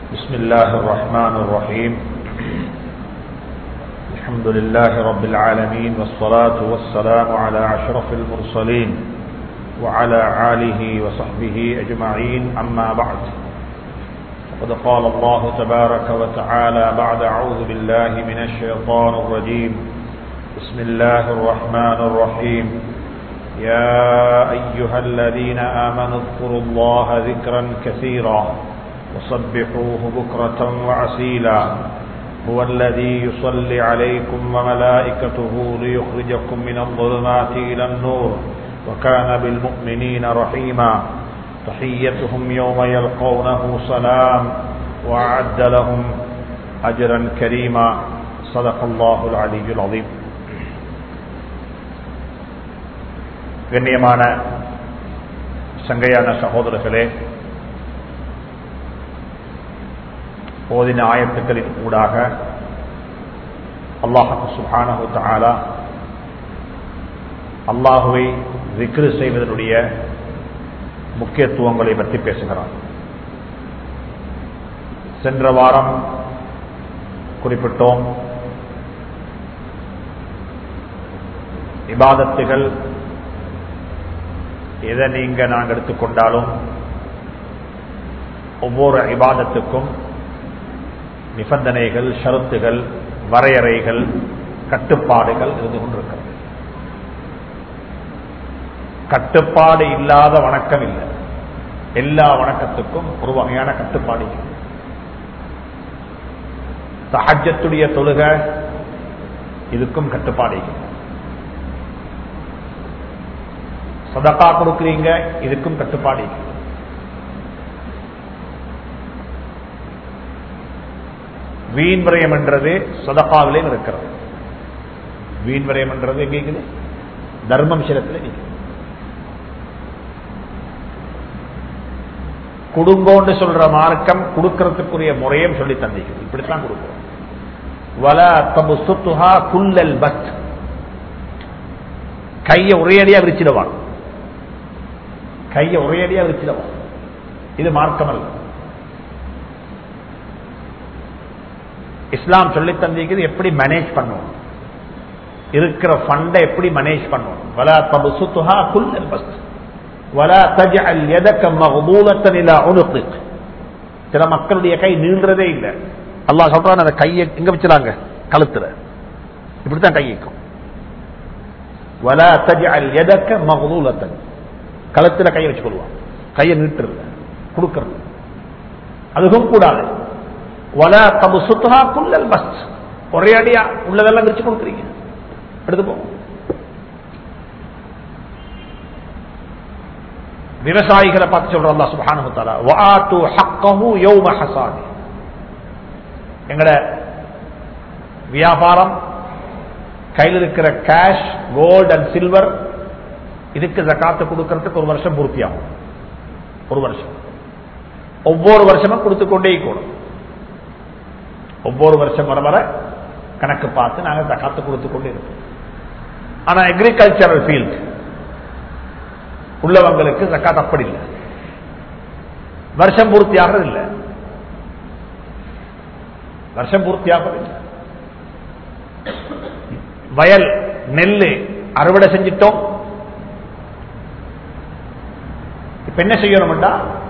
بسم الله الرحمن الرحيم الحمد لله رب العالمين والصلاة والسلام على أشرف المرسلين وعلى آله وصحبه أجمعين أما بعد فقد قال الله تبارك وتعالى بعد أعوذ بالله من الشيطان الرجيم بسم الله الرحمن الرحيم يا أيها الذين آمنوا اذكروا الله ذكرا كثيرا وصبحوه بكرة وعسيلا هو الذي يصلي عليكم وملائكته ليخرجكم من الظلمات إلى النور وكان بالمؤمنين رحيما تحيتهم يوم يلقونه سلام وأعد لهم أجرا كريما صدق الله العلي العظيم கண்ணியமான சங்கையான சகோதரர்களே ஓதின ஆயத்துக்களின் ஊடாக அல்லாஹு சுஹானஹு தாலா அல்லாஹுவை விக்ரு செய்வதனுடைய முக்கியத்துவங்களை பற்றி பேசுகிறார் சென்ற வாரம் குறிப்பிட்டோம் இபாதத்துகள் எதை நீங்க நாங்கள் எடுத்துக்கொண்டாலும் ஒவ்வொரு இபாதத்துக்கும் நிபந்தனைகள் ஷருத்துகள் வரையறைகள் கட்டுப்பாடுகள் இருந்து கொண்டிருக்கிறது கட்டுப்பாடு இல்லாத வணக்கம் இல்லை எல்லா வணக்கத்துக்கும் ஒரு வகையான கட்டுப்பாடு சஹஜத்துடைய தொழுக இதுக்கும் கட்டுப்பாடு சதக்கா கொடுக்குறீங்க இதுக்கும் கட்டுப்பாடு வீண் விரயம் என்றது சதக்காவிலே இருக்கிறது வீண் விரயம் என்றது எங்கே தர்மம் சிலத்தில் குடுங்கோன்னு சொல்ற மார்க்கம் கொடுக்கறதுக்குரிய முறையும் சொல்லி தந்திக்குது இப்படித்தான் கொடுக்கிறோம் வல தபு சுத்துஹா குல்லல் பத் கையை ஒரேடியா விரிச்சிடுவான் கையை ஒரேடியா விரிச்சிடுவான் இது மார்க்கம் அல்ல இஸ்லாம் சொல்லி தந்திக்குது எப்படி மேனேஜ் பண்ணுவோம் இருக்கிற ஃபண்டை எப்படி மேனேஜ் பண்ணுவோம் வலா தபு சுத்துஹா குல்லல் பத் வலா தஜ்அல் யதக மக்பூலத்தன் இலா உனுகிக் சில மக்களுடைய கை நீள்றதே இல்லை அல்லாஹ் சொல்றான் அந்த கையை எங்க வச்சிராங்க கழுத்துல இப்படித்தான் கை வைக்கும் வலா தஜ்அல் யதக மக்பூலத்தன் கழுத்துல கையை வச்சு கொள்வான் கையை நீட்டுறது கொடுக்கறது அதுவும் கூடாது வலா தபு சுத்துஹா குல்லல் பஸ் ஒரே அடியா உள்ளதெல்லாம் விரிச்சு கொடுக்குறீங்க எடுத்து போவோம் விவசாயிகளை பார்த்து சொல்ற அல்லா சுபானு தாலா வாத்து ஹக்கஹு யௌம ஹசாதி எங்கட வியாபாரம் கையில் இருக்கிற கேஷ் கோல்டு அண்ட் சில்வர் இதுக்கு ஜக்காத்து கொடுக்கறதுக்கு ஒரு வருஷம் பூர்த்தியாகும் ஒரு வருஷம் ஒவ்வொரு வருஷமும் கொடுத்து கொண்டே இருக்கணும் ஒவ்வொரு வருஷம் வர வர கணக்கு பார்த்து நாங்கள் ஜக்காத்து கொடுத்து கொண்டே இருக்கோம் ஆனா அக்ரிகல்ச்சரல் ஃபீல்டு உள்ளவங்களுக்கு ஜக்காத் அப்படி இல்லை வருஷம் பூர்த்தியாகிறது இல்லை வருஷம் பூர்த்தியாகிறது இல்லை வயல் நெல் அறுவடை செஞ்சிட்டோம் இப்ப என்ன செய்யணும்டா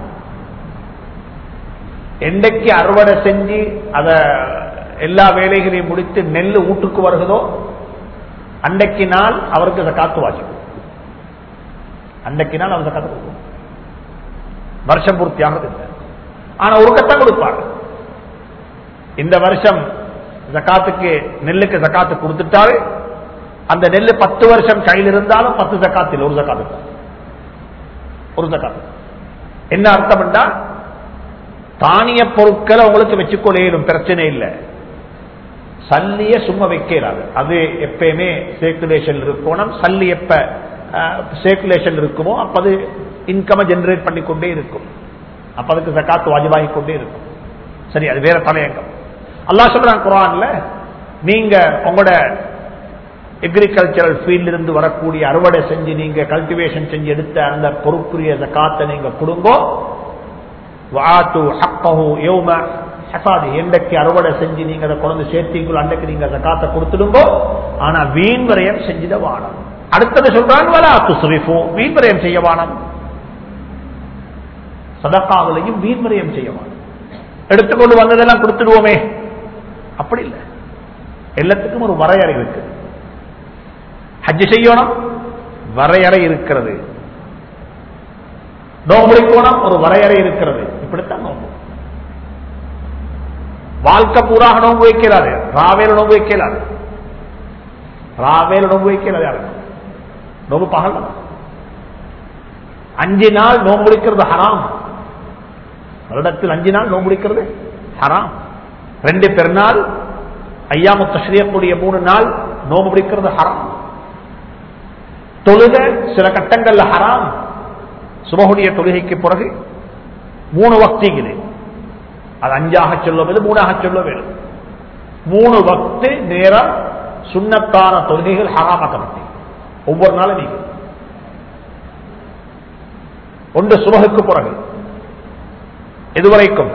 என்றைக்கு அறுவடை செஞ்சு அத எல்லா வேலைகளையும் முடித்து நெல் வீட்டுக்கு வருகிறதோ அன்றைக்கு நாள் அவருக்கு அதை காத்து வாசிக்கும் அன்றைக்கு நாள் அவர் கதை கொடுக்கும் வருஷம் பூர்த்தியாகிறது இல்லை ஆனா ஒரு கட்டம் கொடுப்பார் இந்த வருஷம் ஜக்காத்துக்கு நெல்லுக்கு ஜக்காத்து கொடுத்துட்டாரு அந்த நெல்லு பத்து வருஷம் கையில் இருந்தாலும் பத்து ஜக்காத்தில் ஒரு ஜக்காத்து ஒரு ஜக்காத்து என்ன அர்த்தம்டா தானிய பொருட்களை உங்களுக்கு வச்சுக்கொள்ளையிடும் பிரச்சனை இல்லை சல்லிய சும்மா வைக்கிறாரு அது எப்பயுமே சர்க்குலேஷன் இருக்கணும் சல்லி எப்ப சர்க்குலேஷன் இருக்குமோ அப்ப அது இன்கம் ஜெனரேட் பண்ணிக்கொண்டே இருக்கும் அப்ப அதுக்கு ஜக்காத்து வாஜிபாகி கொண்டே இருக்கும் சரி அது வேற தலையங்கம் அல்லா சொல்றான் குரான்ல நீங்க உங்களோட எக்ரிகல்ச்சரல் ஃபீல்ட் இருந்து வரக்கூடிய அறுவடை செஞ்சு நீங்க கல்டிவேஷன் செஞ்சு எடுத்த அந்த பொறுப்புரிய ஜக்காத்தை நீங்க கொடுங்கோ வாத்து ஹக்கஹு யௌம ஹசாது எண்டைக்கு அறுவடை செஞ்சு நீங்க அதை கொண்டு சேர்த்தீங்களோ அன்றைக்கு நீங்க ஜக்காத்தை கொடுத்துடுங்கோ ஆனா வீண் விரயம் செஞ்சிட வானம் அடுத்தது சொல்றான் வலா துசுரிஃபோ வீண் விரயம் செய்ய வானம் சதக்காவிலையும் வீண் விரயம் செய்ய வானம் எடுத்துக்கொண்டு வந்ததெல்லாம் கொடுத்துடுவோமே அப்படி இல்லை எல்லாத்துக்கும் ஒரு வரையறை இருக்கு ஹஜ் செய்யணும் வரையறை இருக்கிறது நோம்புடி போனம் ஒரு வரையறை இருக்கிறது இப்படித்தான் நோம்பு வாழ்க்கை பூராக நோம்பு வைக்கிறாரு ராவேல நோம்பு வைக்கிறாரு ராவேல நோம்பு வைக்கிறாரு யாருக்கு நோம்பு பகல் அஞ்சு நாள் நோம்பு முடிக்கிறது ஹராம் வருடத்தில் அஞ்சு நாள் நோம்பு முடிக்கிறது ஹராம் ரெண்டு பெருநாள் ஐயாமு தஸ்ரீயக்கூடிய மூணு நாள் நோம்பு பிடிக்கிறது ஹராம் தொழுக சில கட்டங்கள்ல ஹராம் சுபகுடைய தொழுகைக்கு பிறகு மூணு வக்திக்குது அது அஞ்சாக சொல்ல வேண்டும் மூணாக சொல்ல வேண்டும் மூணு வக்து நேரம் சுண்ணத்தான தொழுகைகள் ஹராமாக்கப்பட்டு ஒவ்வொரு நாளும் நீங்க ஒன்று சுபகுக்கு பிறகு இதுவரைக்கும்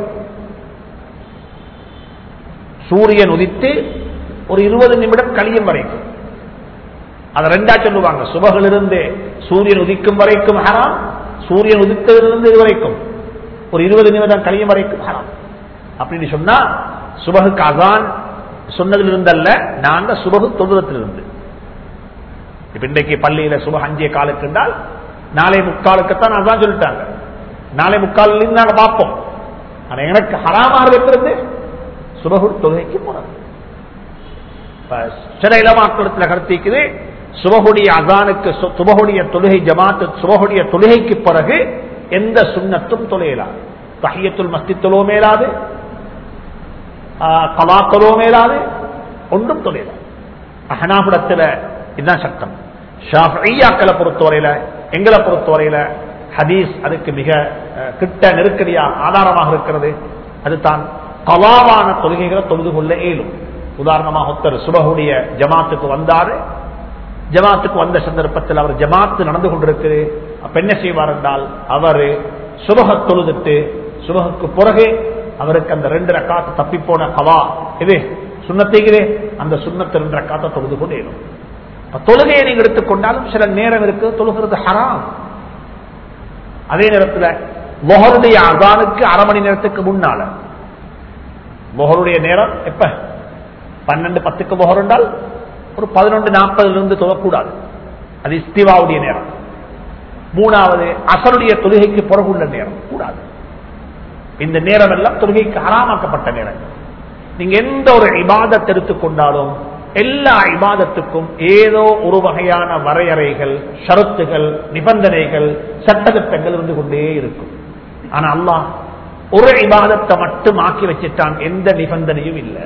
சூரியன் உதித்து ஒரு இருபது நிமிடம் கழியும் வரைக்கும் அதை ரெண்டா சொல்லுவாங்க சுபகிலிருந்து சூரியன் உதிக்கும் வரைக்கும் ஹராம் சூரியன் உதித்ததிலிருந்து இதுவரைக்கும் ஒரு இருபது நிமிடம் கழியும் வரைக்கும் ஹராம் அப்படின்னு சொன்னா சுபகுக்கு அதான் சொன்னதிலிருந்து அல்ல நாங்க சுபகு தொழுதத்திலிருந்து இப்ப இன்றைக்கு பள்ளியில சுப அஞ்சே காலுக்கு என்றால் நாளை முக்காலுக்குத்தான் அதான் சொல்லிட்டாங்க நாளை முக்கால் நாங்க பார்ப்போம் ஆனா எனக்கு ஹராமாக இருக்கிறது சுபகு தொழுகைக்கு போறது சில இளமாக்களத்துல கருத்திக்குது சுபகுடைய அசானுக்கு சுபகுடைய தொழுகை ஜமாத்து சுபகுடைய தொழுகைக்கு பிறகு எந்த சுண்ணத்தும் தொலையலாது தஹியத்துல் மஸ்தி தொழோ மேலாது கலா தொழோ மேலாது ஒன்றும் தொலையலாது அஹனாபுடத்துல இதுதான் சட்டம் ஷாஃபியாக்களை பொறுத்தவரையில எங்களை பொறுத்தவரையில ஹதீஸ் அதுக்கு மிக கிட்ட நெருக்கடியா ஆதாரமாக இருக்கிறது அதுதான் கலாவான தொழுகைகளை தொழுது கொள்ள இயலும் உதாரணமாக ஒருத்தர் சுபகுடைய ஜமாத்துக்கு வந்தாரு ஜமாத்துக்கு வந்த சந்தர்ப்பத்தில் அவர் ஜமாத்து நடந்து கொண்டிருக்குது அப்ப என்ன செய்வார் என்றால் அவர் சுபக தொழுதுட்டு சுபகுக்கு பிறகு அவருக்கு அந்த ரெண்டு ரக்காத்து தப்பி போன கவா இது சுண்ணத்தைகிறே அந்த சுண்ணத்தை ரெண்டு ரக்காத்தை தொழுது கொண்டு ஏறும் தொழுகையை நீங்க எடுத்துக்கொண்டாலும் சில நேரம் இருக்கு தொழுகிறது ஹராம் அதே நேரத்தில் மொஹருடைய அகானுக்கு அரை மணி நேரத்துக்கு முன்னால மொஹருடைய நேரம் எப்ப பன்னெண்டு பத்துக்கு மொஹர் என்றால் ஒரு பதினொன்று நாற்பதுல இருந்து தொழக்கூடாது அது இஸ்திவாவுடைய நேரம் மூணாவது அசருடைய தொழுகைக்கு பிறகுள்ள நேரம் கூடாது இந்த நேரம் எல்லாம் தொழுகைக்கு அறாமாக்கப்பட்ட நேரம் நீங்க எந்த ஒரு இபாதத்தை எடுத்துக்கொண்டாலும் எல்லா இபாதத்துக்கும் ஏதோ ஒரு வகையான வரையறைகள் ஷரத்துகள் நிபந்தனைகள் சட்டத்திட்டங்கள் இருந்து கொண்டே இருக்கும் ஆனா அல்லாஹ் ஒரு இபாதத்தை மட்டும் ஆக்கி வச்சுட்டான் எந்த நிபந்தனையும் இல்லை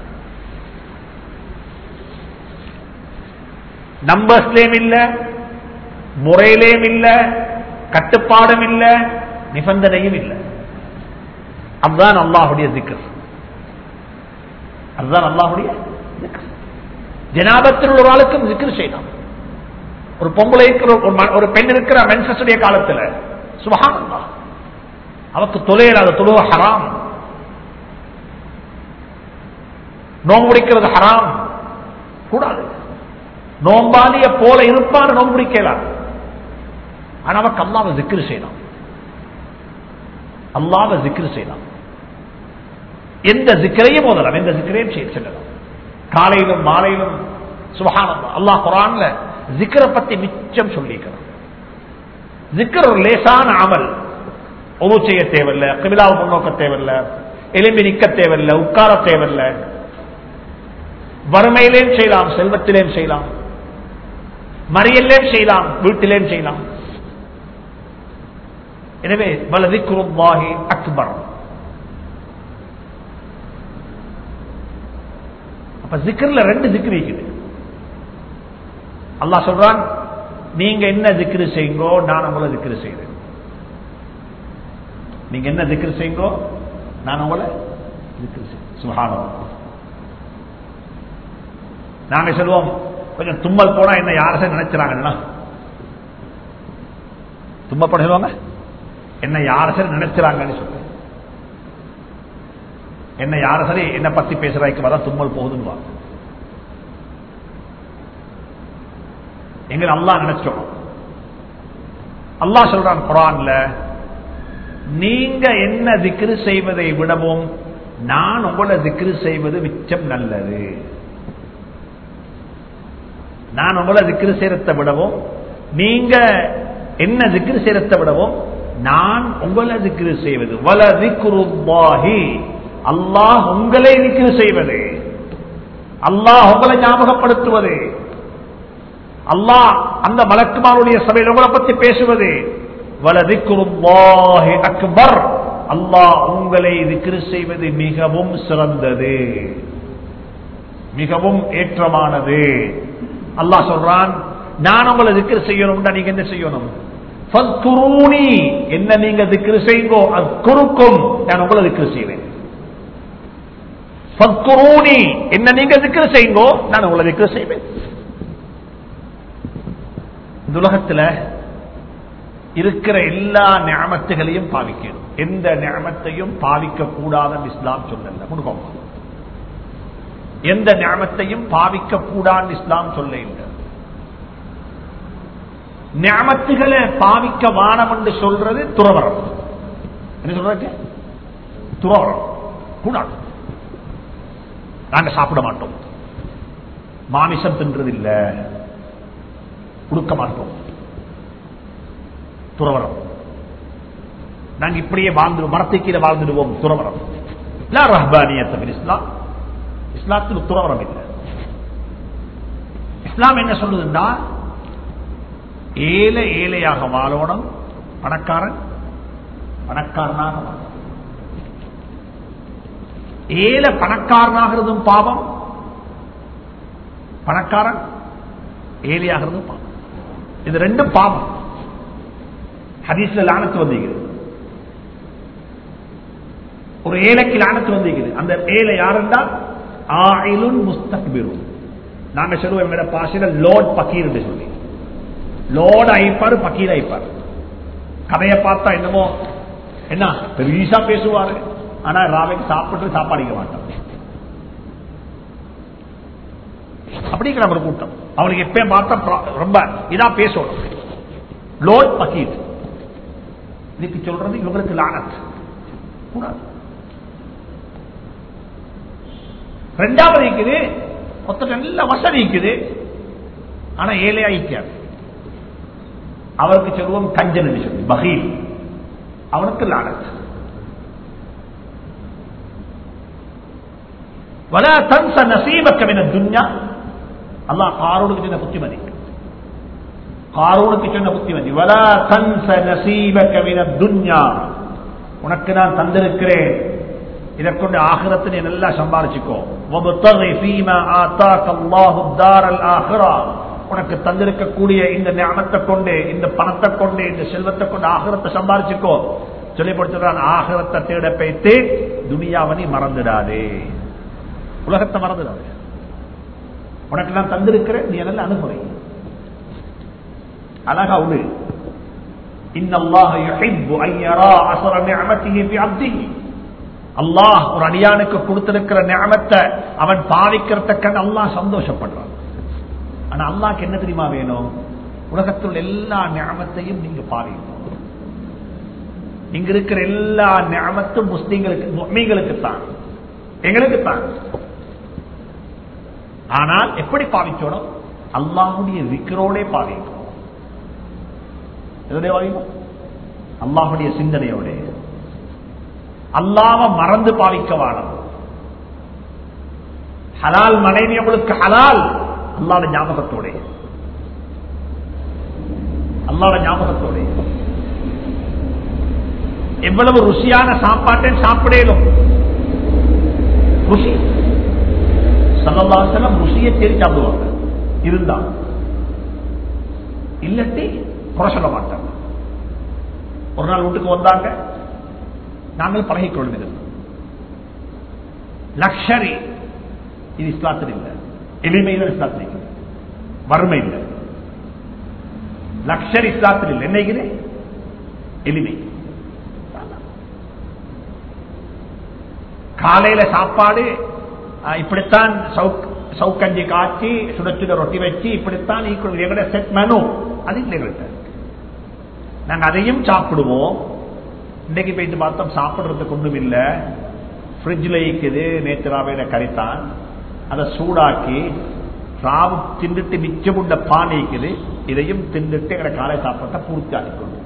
நம்பர்ஸ்லயும் இல்ல முறையிலேயும் இல்ல கட்டுப்பாடும் இல்ல நிபந்தனையும் இல்ல அதுதான் அல்லாஹுடைய திக்கர் அதுதான் அல்லாஹுடைய ஜனாபத்தில் ஒரு ஆளுக்கும் திக்கர் செய்யலாம் ஒரு பொம்பளை இருக்கிற ஒரு பெண் இருக்கிற மென்சஸுடைய காலத்தில் சுபகானந்தா அவக்கு தொலையில்லாத தொழுவ ஹராம் நோம்பு முடிக்கிறது ஹராம் கூடாது நோம்பாளிய போல இருப்பான் நோம்பு பிடிக்கலாம் ஆனா அவக்கு அல்லாவை ஜிக்ரு செய்யலாம் அல்லாவை ஜிக்ரு செய்யலாம் எந்த ஜிக்கரையும் போதலாம் எந்த ஜிக்கரையும் செல்லலாம் காலையிலும் மாலையிலும் சுபகானம் அல்லாஹ் குரான்ல ஜிக்கரை பத்தி மிச்சம் சொல்லிக்கிறான் ஜிக்கர் ஒரு லேசான அமல் ஒழு செய்ய தேவையில்லை கிபிலாவை முன்னோக்க தேவையில்லை எலும்பி நிக்க தேவையில்லை உட்கார தேவையில்லை வறுமையிலேயும் செய்யலாம் செல்வத்திலேயும் செய்யலாம் மறியல்லேயும் செய்யலாம் வீட்டிலேயும் செய்யலாம் எனவே வலதிக்குருவாகி அக்பர் அப்ப ஜிக்கர்ல ரெண்டு ஜிக்ரு இருக்குது அல்லாஹ் சொல்றான் நீங்க என்ன ஜிக்ரு செய்யுங்கோ நான் உங்களை ஜிக்ரு செய்யறேன் நீங்க என்ன ஜிக்ரு செய்யுங்கோ நான் உங்களை ஜிக்ரு செய்யறேன் சுகானம் நாங்க சொல்லுவோம் கொஞ்சம் தும்மல் போனா என்ன யார நினைச்சாங்கன்னா தும்மல் போட சொல்லுவாங்க என்ன யார நினைச்சாங்கன்னு சொல்லுங்க என்ன யார சரி என்ன பத்தி பேசுறாய்க்கு வர தும்மல் போகுதுன்னு எங்களை அல்லாஹ் நினைச்சோம் அல்லாஹ் சொல்றான் குரான்ல நீங்க என்ன திக்ரு செய்வதை விடவும் நான் உங்களை திக்ரு செய்வது மிச்சம் நல்லது நான் உங்களை திக்ரு செய்யறதை விடவும் நீங்க என்ன திக்ரு செய்யறதை விடவும் நான் உங்களை திக்ரு செய்வது வல திக்ருல்லாஹி அல்லாஹ் உங்களை திக்ரு செய்வது அல்லாஹ் உங்களை ஞாபகப்படுத்துவது அல்லாஹ் அந்த மலக்குமாருடைய சபையில் உங்களை பற்றி பேசுவது வலதிக்குருல்லாஹி அக்பர் அல்லாஹ் உங்களை திக்ரு செய்வது மிகவும் சிறந்தது மிகவும் ஏற்றமானது அல்லாஹ் சொல்றான் நான் உங்களை திக்ரு செய்யணும்னா நீங்க என்ன செய்யணும் ஃபத்குரூனி என்ன நீங்க திக்ரு செய்யுங்கோ அக்குருக்கும் நான் உங்களை திக்ரு செய்வேன் ஃபத்குரூனி என்ன நீங்க திக்ரு செய்யுங்கோ நான் உங்களை திக்ரு செய்வேன் இந்த உலகத்துல இருக்கிற எல்லா ஞாபகங்களையும் பாவிக்கணும் எந்த ஞாபகத்தையும் பாவிக்க கூடாதுன்னு இஸ்லாம் சொல்லல முன்கோம் எந்த ஞாபகத்தையும் பாவிக்க கூடாதுன்னு இஸ்லாம் சொல்ல இல்லை ஞாபகத்துகளை பாவிக்க வானம் என்று சொல்றது துறவரம் என்ன சொல்றது துறவரம் கூடாது நாங்க சாப்பிட மாட்டோம் மாமிசம் தின்றது இல்ல கொடுக்க மாட்டோம் துறவரம் நாங்க இப்படியே வாழ்ந்து மரத்தை கீழே வாழ்ந்துடுவோம் துறவரம் ரஹ்பானியத்தம் இஸ்லாம் இஸ்லாத்தில் துறவரம் இல்லை இஸ்லாம் என்ன சொல்லுதுன்னா ஏழை ஏழையாக வாழணும் பணக்காரன் பணக்காரனாக வாழணும் ஏழை பணக்காரனாகிறதும் பாவம் பணக்காரன் ஏழையாகிறதும் பாவம் இது ரெண்டும் பாவம் ஹதீஸ்ல லானத்து வந்திருக்கிறது ஒரு ஏழைக்கு லானத்து வந்திருக்கிறது அந்த ஏழை யாருண்டா ஆயிலுன் முஸ்தக்பிரும் நாங்க சொல்லுவோம் எங்களோட பாஷையில லோட் பக்கீர் என்று சொல்லி லோட் ஐப்பாரு பக்கீர் ஐப்பார் கதையை பார்த்தா என்னமோ என்ன பெருசா பேசுவாரு ஆனா ராவைக்கு சாப்பிட்டு சாப்பாடிக்க மாட்டான் அப்படிங்கிற ஒரு கூட்டம் அவனுக்கு எப்பயும் பார்த்தா ரொம்ப இதா பேசணும் லோட் பக்கீர் இன்னைக்கு சொல்றது இவங்களுக்கு லானத் கூடாது ரெண்டாவது இருக்குது மொத்தம் நல்ல வசதி இருக்குது ஆனா ஏழையா ஈக்காது அவருக்கு சொல்லுவோம் கஞ்சன் சொல்லி பகீல் அவனுக்கு லானத் வலா தன்ச நசீபக்க மின துன்யா அல்லாஹ் காரூனுக்கு சொன்ன புத்திமதி காரூனுக்கு சொன்ன புத்திமதி வலா தன்ச நசீபக்க மின துன்யா உனக்கு நான் தந்திருக்கிறேன் இதை கொண்டு ஆகிரத்தை நீ நல்லா சம்பாரிச்சுக்கோ உனக்கு தந்திருக்கக்கூடிய இந்த ஞானத்தை கொண்டு இந்த பணத்தை கொண்டு இந்த செல்வத்தை கொண்டு ஆகிரத்தை சம்பாரிச்சுக்கோ சொல்லிப்படுத்துறான் ஆகிரத்தை தேட பைத்து துனியாவை நீ மறந்துடாதே உலகத்தை மறந்துடாது உனக்கு நான் தந்திருக்கிறேன் நீ அதெல்லாம் அனுபவி அழகா உடு அல்லாஹ் ஒரு அடியானுக்கு கொடுத்திருக்கிற ஞானத்தை அவன் பாவிக்கிறத அல்லாஹ் சந்தோஷப்படுறான் ஆனா அல்லாஹ்க்கு என்ன தெரியுமா வேணும் உலகத்தில் எல்லா ஞாபகத்தையும் நீங்க பாவிக்கணும் இங்க இருக்கிற எல்லா ஞாபகத்தும் முஸ்லீம்களுக்கு மீங்களுக்கு தான் எங்களுக்கு தான் ஆனால் எப்படி பாவிக்கணும் அல்லாஹுடைய விக்கரோட பாவிக்கணும் எதுடைய பாவிக்கணும் அல்லாஹுடைய சிந்தனையோட அல்லாம மறந்து பாவிக்க வாழும் ஹலால் மனைவி உங்களுக்கு ஹலால் அல்லாத ஞாபகத்தோட அல்லாத ஞாபகத்தோட எவ்வளவு ருசியான சாப்பாட்டை சாப்பிடலும் ருசி சல்லல்லாசலம் ருசியை தேடி சாப்பிடுவாங்க இருந்தா இல்லட்டி குறை சொல்ல மாட்டாங்க ஒரு நாள் வீட்டுக்கு வந்தாங்க நாங்கள் பழகிக் கொள்கிறது லக்ஷரி இது இஸ்லாத்தில் இல்லை எளிமையில் இஸ்லாத்தில் இல்லை வறுமை இல்லை லக்ஷரி இஸ்லாத்தில் இல்லை என்ன எளிமை காலையில சாப்பாடு அஹ், இப்படித்தான் சவுக் சவுக்கஞ்சி காய்ச்சி சுட சுட ரொட்டி வச்சு இப்படித்தான் ஈக்குவல் எங்கட செட் மெனு அது இல்லை எங்கள்கிட்ட நாங்க அதையும் சாப்பிடுவோம் இன்னைக்கு போயிட்டு பார்த்தோம் சாப்பிடுறதுக்கு ஒன்றும் இல்லை ஃப்ரிட்ஜில் இருக்குது நேற்று ராவையில கறித்தான் அதை சூடாக்கி ராவு தின்னுட்டு மிச்சமுண்ட பானை இருக்குது இதையும் தின்னுட்டு எங்களை காலை சாப்பாட்டை பூர்த்தி ஆக்கிக்கொள்ளும்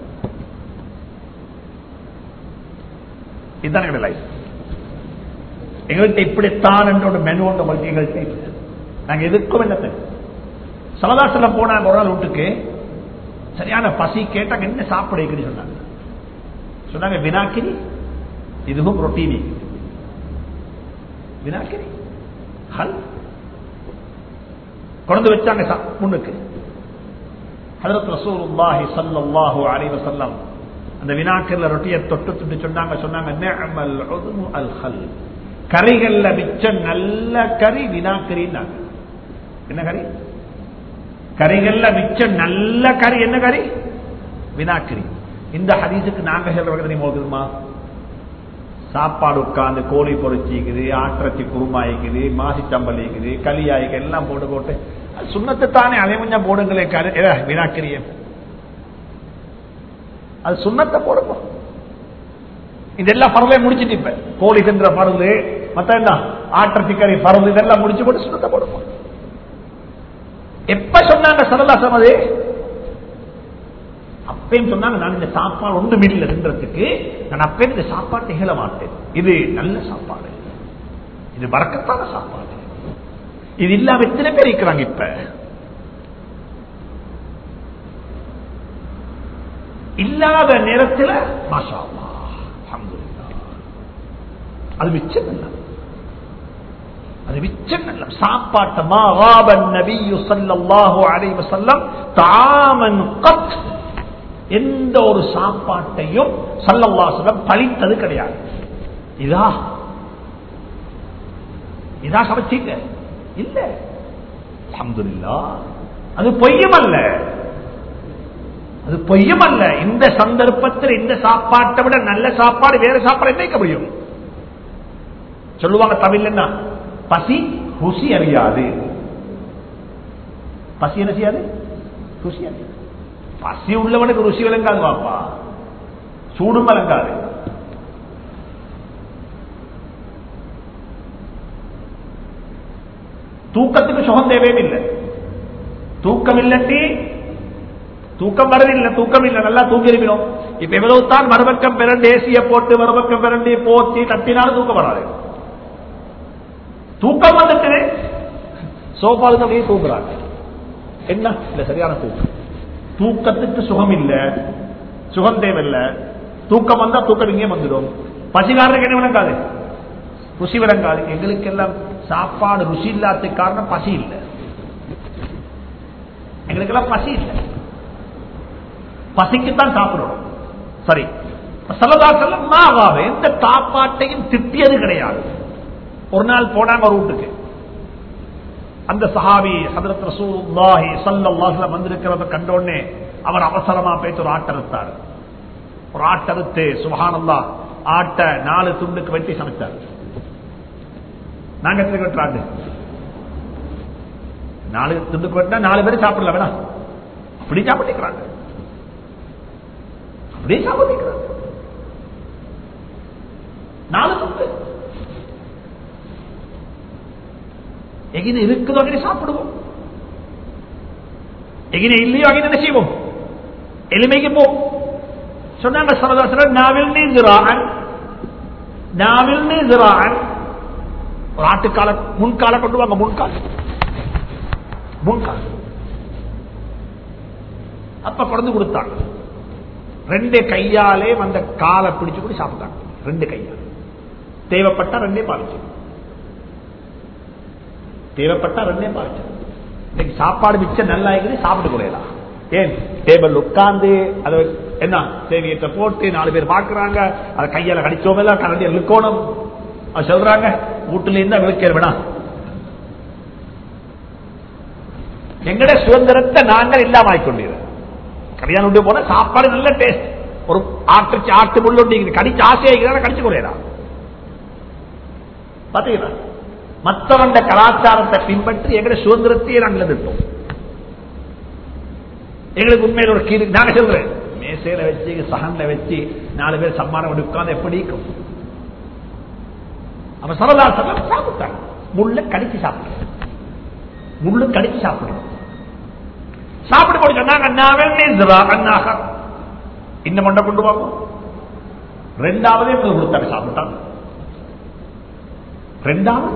இதுதான் எங்களுடைய லைஃப் எங்கள்கிட்ட இப்படித்தான் என்ற ஒரு மெனு ஒன்று உங்களுக்கு எங்கள்கிட்ட இல்லை. நாங்க எதுக்கும் என்னத்தை சலதாசலம் போனாங்க ஒரு நாள் வீட்டுக்கு சரியான பசி கேட்டாங்க என்ன சாப்பிடுன்னு சொன்னாங்க சொன்னாங்க வினாக்கிரி இதுவும் ரொட்டீனி வினாக்கிரி ஹல் கொண்டு வச்சாங்க சா- முன்னுக்கு ஹதரத் ரசூலுல்லாஹி ஸல்லல்லாஹு அலைஹி வஸல்லம் அந்த வினாக்கர்ல ரொட்டியை தொட்டு தொட்டு சொன்னாங்க சொன்னாங்க நிஅமல் உதுமு அல் ஹல் கறிகள்ல மிச்ச நல்ல கறி வினாக்கரின்னாங்க என்ன கறி கறிகள்ல மிச்ச நல்ல கறி என்ன கறி வினாக்கரி இந்த ஹதீஸுக்கு நாங்க சொல்றது நீ போகுதுமா சாப்பாடு உட்காந்து கோழி பொறிச்சிக்குது ஆட்டிறச்சி குருமாய்க்குது மாசி சம்பல் இருக்குது களியாய்க்கு எல்லாம் போட்டு போட்டு அது சுண்ணத்தை தானே அதே கொஞ்சம் போடுங்களே கரு ஏ, வினாக்கிரிய அது சுண்ணத்தை போடுங்க இதெல்லாம் பரவலே முடிச்சிட்டு இப்ப கோழி தின்ற பருது மத்த என்ன ஆட்டிறச்சி கறி பருது இதெல்லாம் முடிச்சு போட்டு சுண்ணத்தை போடுங்க எப்ப சொன்னாங்க சரலாசம் அது அப்பயும் சொன்னாங்க நான் இந்த சாப்பாடு ஒன்றும் இல்லை தின்றதுக்கு நான் அப்பயும் இந்த சாப்பாட்டை இகழ மாட்டேன் இது நல்ல சாப்பாடு இது வரக்கத்தான சாப்பாடு இது இல்லாம எத்தனை பேர் இருக்கிறாங்க இப்ப இல்லாத நேரத்தில் மாஷா அல்லாஹ், அல்ஹம்துலில்லாஹ். அது மிச்சம் நல்ல அது மிச்சம் நல்ல சாப்பாட்டமா ராபன் நபியு ஸல்லல்லாஹு அலைஹி வஸல்லம் தாமன் கத் எந்த ஒரு சாப்பாட்டையும் சல்லல்லாசலம் பழித்தது கிடையாது இதா இதா சமைச்சீங்க இல்ல அல்ஹம்துலில்லாஹ் அது பொய்யும் அல்ல அது பொய்யும் அல்ல இந்த சந்தர்ப்பத்தில் இந்த சாப்பாட்டை விட நல்ல சாப்பாடு வேற சாப்பாடு என்ன முடியும் சொல்லுவாங்க தமிழ் என்ன பசி ருசி அறியாது பசி என்ன செய்யாது ருசி அறியாது பசி உள்ளவனுக்கு ருசி விளங்காது வாப்பா சூடும் விளங்காது தூக்கத்துக்கு சுகம் தேவையும் இல்லை தூக்கம் இல்லட்டி தூக்கம் வரதில்லை தூக்கம் இல்லை நல்லா தூங்கி இருக்கணும் இப்ப எவ்வளவு தான் மறுபக்கம் பிறண்டு ஏசிய போட்டு மறுபக்கம் பிறண்டு போத்தி தட்டினாலும் தூக்கம் வராது தூக்கம் வந்துட்டு சோபாலுக்கு அப்படியே தூங்குறாங்க என்ன இல்ல சரியான தூக்கம் தூக்கத்துக்கு சுகம் இல்ல சுகம் தேவையில்லை தூக்கம் வந்தா தூக்கம் இங்கே வந்துடும் பசிகாரனுக்கு என்ன விளங்காது ருசி விளங்காது எங்களுக்கு எல்லாம் சாப்பாடு ருசி இல்லாததுக்கு காரணம் பசி இல்லை எங்களுக்கு எல்லாம் பசி இல்லை பசிக்குத்தான் சாப்பிடணும் சரி சல்லதா செல்லம் மாவாவே எந்த சாப்பாட்டையும் திட்டியது கிடையாது ஒரு நாள் போனாங்க ஒரு வீட்டுக்கு அந்த சஹாபி ஹதரத் ரசூலுல்லாஹி ஸல்லல்லாஹு அலைஹி வஸல்லம் வந்திருக்கிறத கண்டோடனே அவர் அவசரமா போயிட்டு ஒரு ஆட்டறுத்தார் ஒரு ஆட்டறுத்து சுபஹானல்லாஹ் ஆட்ட நாலு துண்டுக்கு வெட்டி சமைச்சார் நாங்க எத்தனை வெட்டுறாங்க நாலு துண்டுக்கு வெட்டினா நாலு பேர் சாப்பிடல வேணா அப்படி சாப்பிட்டுக்கிறாங்க அப்படியே சாப்பிட்டுக்கிறாங்க நாலு துண்டு எகின இருக்குதோ அங்கே சாப்பிடுவோம் எகின இல்லையோ அங்கே என்ன செய்வோம் எளிமைக்கு போ சொன்னாங்க சரதாசனர் நாவில் நீந்திரான் நாவில் நீந்திரான் ஒரு ஆட்டுக்கால முன்கால கொண்டு வாங்க முன்கால் முன்கால் அப்ப குழந்து கொடுத்தாங்க ரெண்டு கையாலே அந்த காலை பிடிச்சு கூட சாப்பிட்டாங்க ரெண்டு கையால் தேவைப்பட்டா ரெண்டே பாலிச்சு தேவைப்பட்டா ரெண்டே பாலிச்சு இன்னைக்கு சாப்பாடு மிச்சம் நல்லா இருக்குது சாப்பிட்டு கொள்ளலாம் ஏன் டேபிள் உட்கார்ந்து அதை என்ன சேவியத்தை போட்டு நாலு பேர் பார்க்கறாங்க அதை கையால கடிச்சோம் கரண்டியை இழுக்கணும் அது சொல்றாங்க வீட்டுல இருந்தா விளக்கேற வேணாம் எங்கட சுதந்திரத்தை நாங்கள் இல்லாம ஆயிக்கொண்டீர்கள் கல்யாணம் விட்டு போனா சாப்பாடு நல்ல டேஸ்ட் ஒரு ஆட்டு ஆட்டு முள்ளு கடிச்சு ஆசையாக கடிச்சு கொள்ளையலாம் பாத்தீங்களா மற்றவண்ட கலாச்சாரத்தை பின்பற்றி எங்களை சுதந்திரத்தையே நாங்கள் எதிர்த்தோம் எங்களுக்கு உண்மையில ஒரு கீழ் நாங்க சொல்றேன் மேசையில வச்சு சகன்ல வச்சு நாலு பேர் சம்மானம் உட்கார்ந்து எப்படி இருக்கும் அப்ப சரதா சரம் சாப்பிட்டாங்க முள்ள கடிச்சு சாப்பிடுங்க முள்ளு கடிச்சு சாப்பிடுங்க சாப்பிட போய் சொன்னாங்க அண்ணாக இன்னும் மண்டை கொண்டு வாங்க ரெண்டாவதே முதல் கொடுத்தாங்க சாப்பிட்டாங்க ரெண்டாவது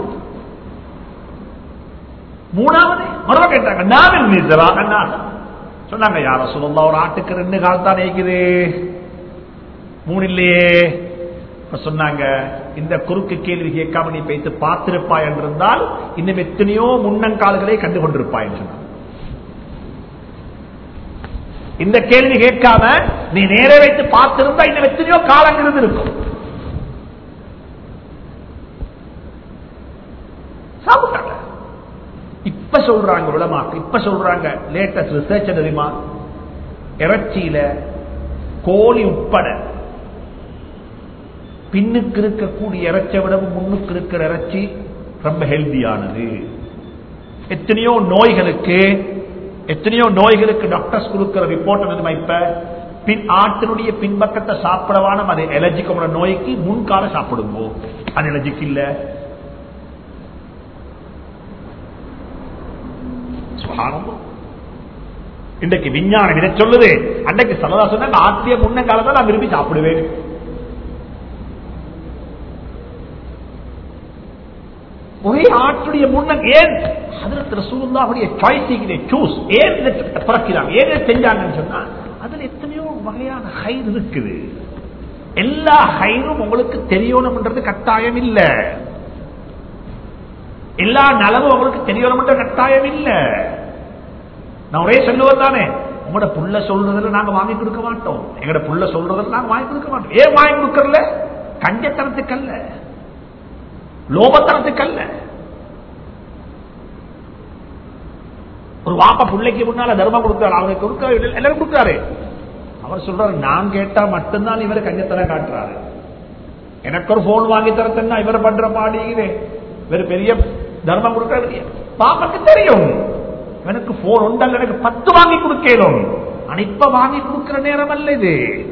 மூணாவது மறுபடியும் கேட்டாங்க நாவில் மீசரா அண்ணாக சொன்னாங்க யார சொல்லலாம் ஒரு ஆட்டுக்கு ரெண்டு கால் தான் இருக்குது மூணு இல்லையே இப்ப சொன்னாங்க இந்த குறுக்கு கேள்வி கேட்காம நீ பேத்து பார்த்திருப்பாய் என்றிருந்தால் இன்னும் எத்தனையோ முன்னங்கால்களை கண்டு கொண்டிருப்பாய் என்று சொன்னாங்க இந்த கேள்வி கேட்காம நீ நேர வைத்து பார்த்திருந்தா இன்னும் எத்தனையோ காலங்கிறது இருக்கும் சாப்பிட்டாங்க இப்ப சொல்றாங்க உலமாக்கு இப்ப சொல்றாங்க லேட்டஸ்ட் ரிசர்ச் தெரியுமா இறைச்சியில கோழி உட்பட பின்னுக்கு இருக்கக்கூடிய இறைச்சை விடவும் முன்னுக்கு இருக்கிற இறைச்சி ரொம்ப ஹெல்தியானது எத்தனையோ நோய்களுக்கு எத்தனையோ நோய்களுக்கு டாக்டர்ஸ் கொடுக்கிற ரிப்போர்ட் என்னதுமா இப்ப பின் ஆட்டினுடைய பின்பக்கத்தை சாப்பிடவான அது எலர்ஜிக்கு நோய்க்கு முன்கால சாப்பிடுவோம் அது எலர்ஜிக்கு இல்ல சுகானமும் இன்றைக்கு விஞ்ஞானம் இதை சொல்லுது அன்றைக்கு சலதா சொன்ன ஆத்திய முன்ன காலத்தில் நான் விரும்பி சாப்பிடுவேன் ஒரே ஆற்றுடைய முன்ன ஏன் அதில் ரசூலுல்லாவுடைய சாய்ஸ் சூஸ் ஏன் இதை பிறக்கிறாங்க ஏன் இதை செஞ்சாங்கன்னு சொன்னா அதுல எத்தனையோ வகையான ஹைர் இருக்குது எல்லா ஹைரும் உங்களுக்கு தெரியணும்ன்றது கட்டாயம் இல்ல எல்லா நலவும் உங்களுக்கு தெரியணும்ன்ற கட்டாயம் இல்ல நான் ஒரே சொல்லுவது தானே உங்களோட புள்ள சொல்றதுல நாங்க வாங்கி கொடுக்க மாட்டோம் எங்கட புள்ள சொல்றதுல நாங்க வாங்கி கொடுக்க மாட்டோம் ஏன் வாங்கி கொடுக்கறல கஞ்சத்தனத்துக்கு அல்ல லோபத்தனத்துக்கு அல்ல ஒரு வாப்பா பிள்ளைக்கு முன்னால தர்மம் கொடுத்தாரு அவங்க கொடுக்க எல்லாரும் கொடுத்தாரு அவர் சொல்றாரு நான் கேட்டா மட்டும்தான் இவர் கஞ்சத்தனம் காட்டுறாரு எனக்கு ஒரு போன் வாங்கி தரத்தன்னா இவர் பண்ற பாடிக்கிறேன் இவர் பெரிய தர்மம் கொடுக்க பாப்பாக்கு தெரியும் எனக்கு போன் உண்டல் எனக்கு பத்து வாங்கி கொடுக்கலும் ஆனா இப்ப வாங்கி கொடுக்கிற நேரம் அல்ல இது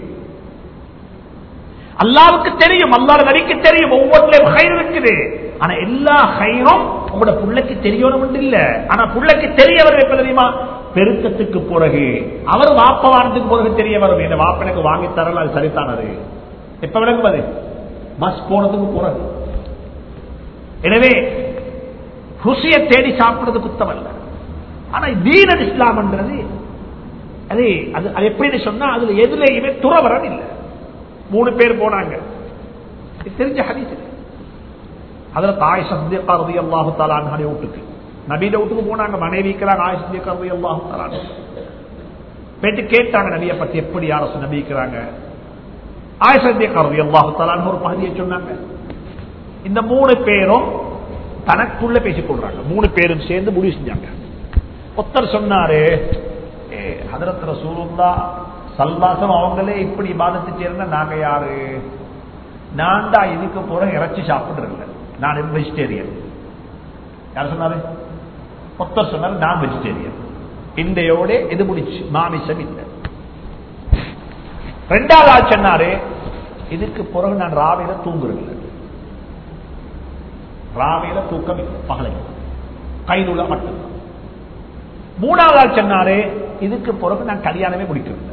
அல்லாவுக்கு தெரியும் அல்லாத நடிக்கு தெரியும் ஒவ்வொன்றிலும் கயிறு இருக்குது ஆனா எல்லா கயிறும் உங்களோட பிள்ளைக்கு தெரியணும் இல்ல ஆனா பிள்ளைக்கு தெரிய வரும் எப்ப தெரியுமா பெருக்கத்துக்கு பிறகு அவர் வாப்பவானத்துக்கு பிறகு தெரிய வரும் இந்த வாப்பனுக்கு வாங்கி தரல அது சரித்தானது எப்ப விளங்குவது பஸ் போனதுக்கு பிறகு எனவே ருசியை தேடி சாப்பிடுறது குத்தம் அல்ல ஆனா தீனல் இஸ்லாம்ன்றது அது அது அது எப்படின்னு சொன்னா அதுல எதுலையுமே துறவரம் இல்லை மூணு பேர் போனாங்க தெரிஞ்ச ஹதீஸ் அதுல தாய் சந்தியக்கா ரவி அல்லாஹு தலான் வீட்டுக்கு நபீட வீட்டுக்கு போனாங்க மனைவிக்கிறாங்க ஆய் சந்தியக்கா ரவி அல்லாஹு தலான் போயிட்டு கேட்டாங்க நபியை பத்தி எப்படி யாரும் நபிக்கிறாங்க ஆய் சந்தியக்கா ரவி அல்லாஹு தலான் ஒரு பகுதியை சொன்னாங்க இந்த மூணு பேரும் தனக்குள்ள பேசிக் கொள்றாங்க மூணு பேரும் சேர்ந்து முடிவு செஞ்சாங்க ஒத்தர் சொன்னாரு ஹதரத் ரசூலுல்லா சல்வாசம் அவங்களே இப்படி பாதத்து சேர்ந்த நாங்க யாரு நான் தான் இதுக்கு போற இறைச்சி சாப்பிடுறேன் நான் வெஜிடேரியன் யார் சொன்னாரு ஒத்தர் சொன்னாரு நான் வெஜிடேரியன் இன்றையோட எது முடிச்சு மாமிசம் இல்லை ரெண்டாவது ஆள் சொன்னாரு இதுக்கு பிறகு நான் ராவையில தூங்குறேன் ராவையில தூக்கம் இல்லை பகலை கைதுள்ள மட்டும்தான் மூணாவது ஆள் சொன்னாரு இதுக்கு பிறகு நான் கல்யாணமே முடிக்கிறேன்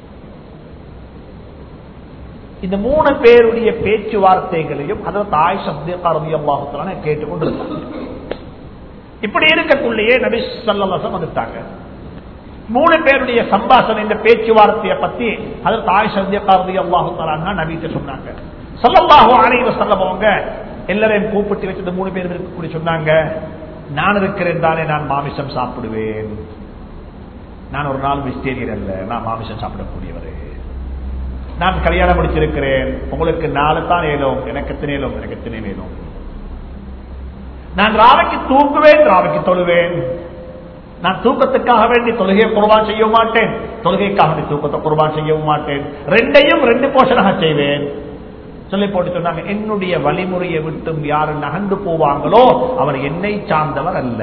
இந்த மூணு பேருடைய பேச்சுவார்த்தைகளையும் அதாவது தாய் சப்தியல்லாஹத்தான கேட்டுக்கொண்டிருந்தாங்க இப்படி இருக்கக்குள்ளேயே நபி சல்லாசம் வந்துட்டாங்க மூணு பேருடைய சம்பாஷணை இந்த பேச்சுவார்த்தையை பத்தி அதாவது தாய் சப்தியக்காரதி அல்லாஹத்தாலா நபிட்டு சொன்னாங்க சொல்லல்லாஹோ அனைவ சொல்லவங்க எல்லாரையும் கூப்பிட்டு வச்சு இந்த மூணு பேர் இருக்கக்கூடிய சொன்னாங்க நான் இருக்கிறேன் தானே நான் மாமிசம் சாப்பிடுவேன் நான் ஒரு நாள் வெஜிடேரியன் அல்ல நான் மாமிசம் சாப்பிடக்கூடியவர் நான் கல்யாணம் முடிச்சிருக்கிறேன் உங்களுக்கு நாலு தான் ஏலும் எனக்கு எத்தனை ஏலும் எனக்கு எத்தனை வேணும் நான் ராவைக்கு தூங்குவேன் ராவைக்கு தொழுவேன் நான் தூக்கத்துக்காக வேண்டி தொழுகையை குர்பான் செய்ய மாட்டேன் தொழுகைக்காக வேண்டி தூக்கத்தை குர்பான் செய்யவும் மாட்டேன் ரெண்டையும் ரெண்டு போஷனாக செய்வேன் சொல்லி போட்டு சொன்னாங்க என்னுடைய வழிமுறையை விட்டும் யாரு நகர்ந்து போவாங்களோ அவர் என்னை சார்ந்தவர் அல்ல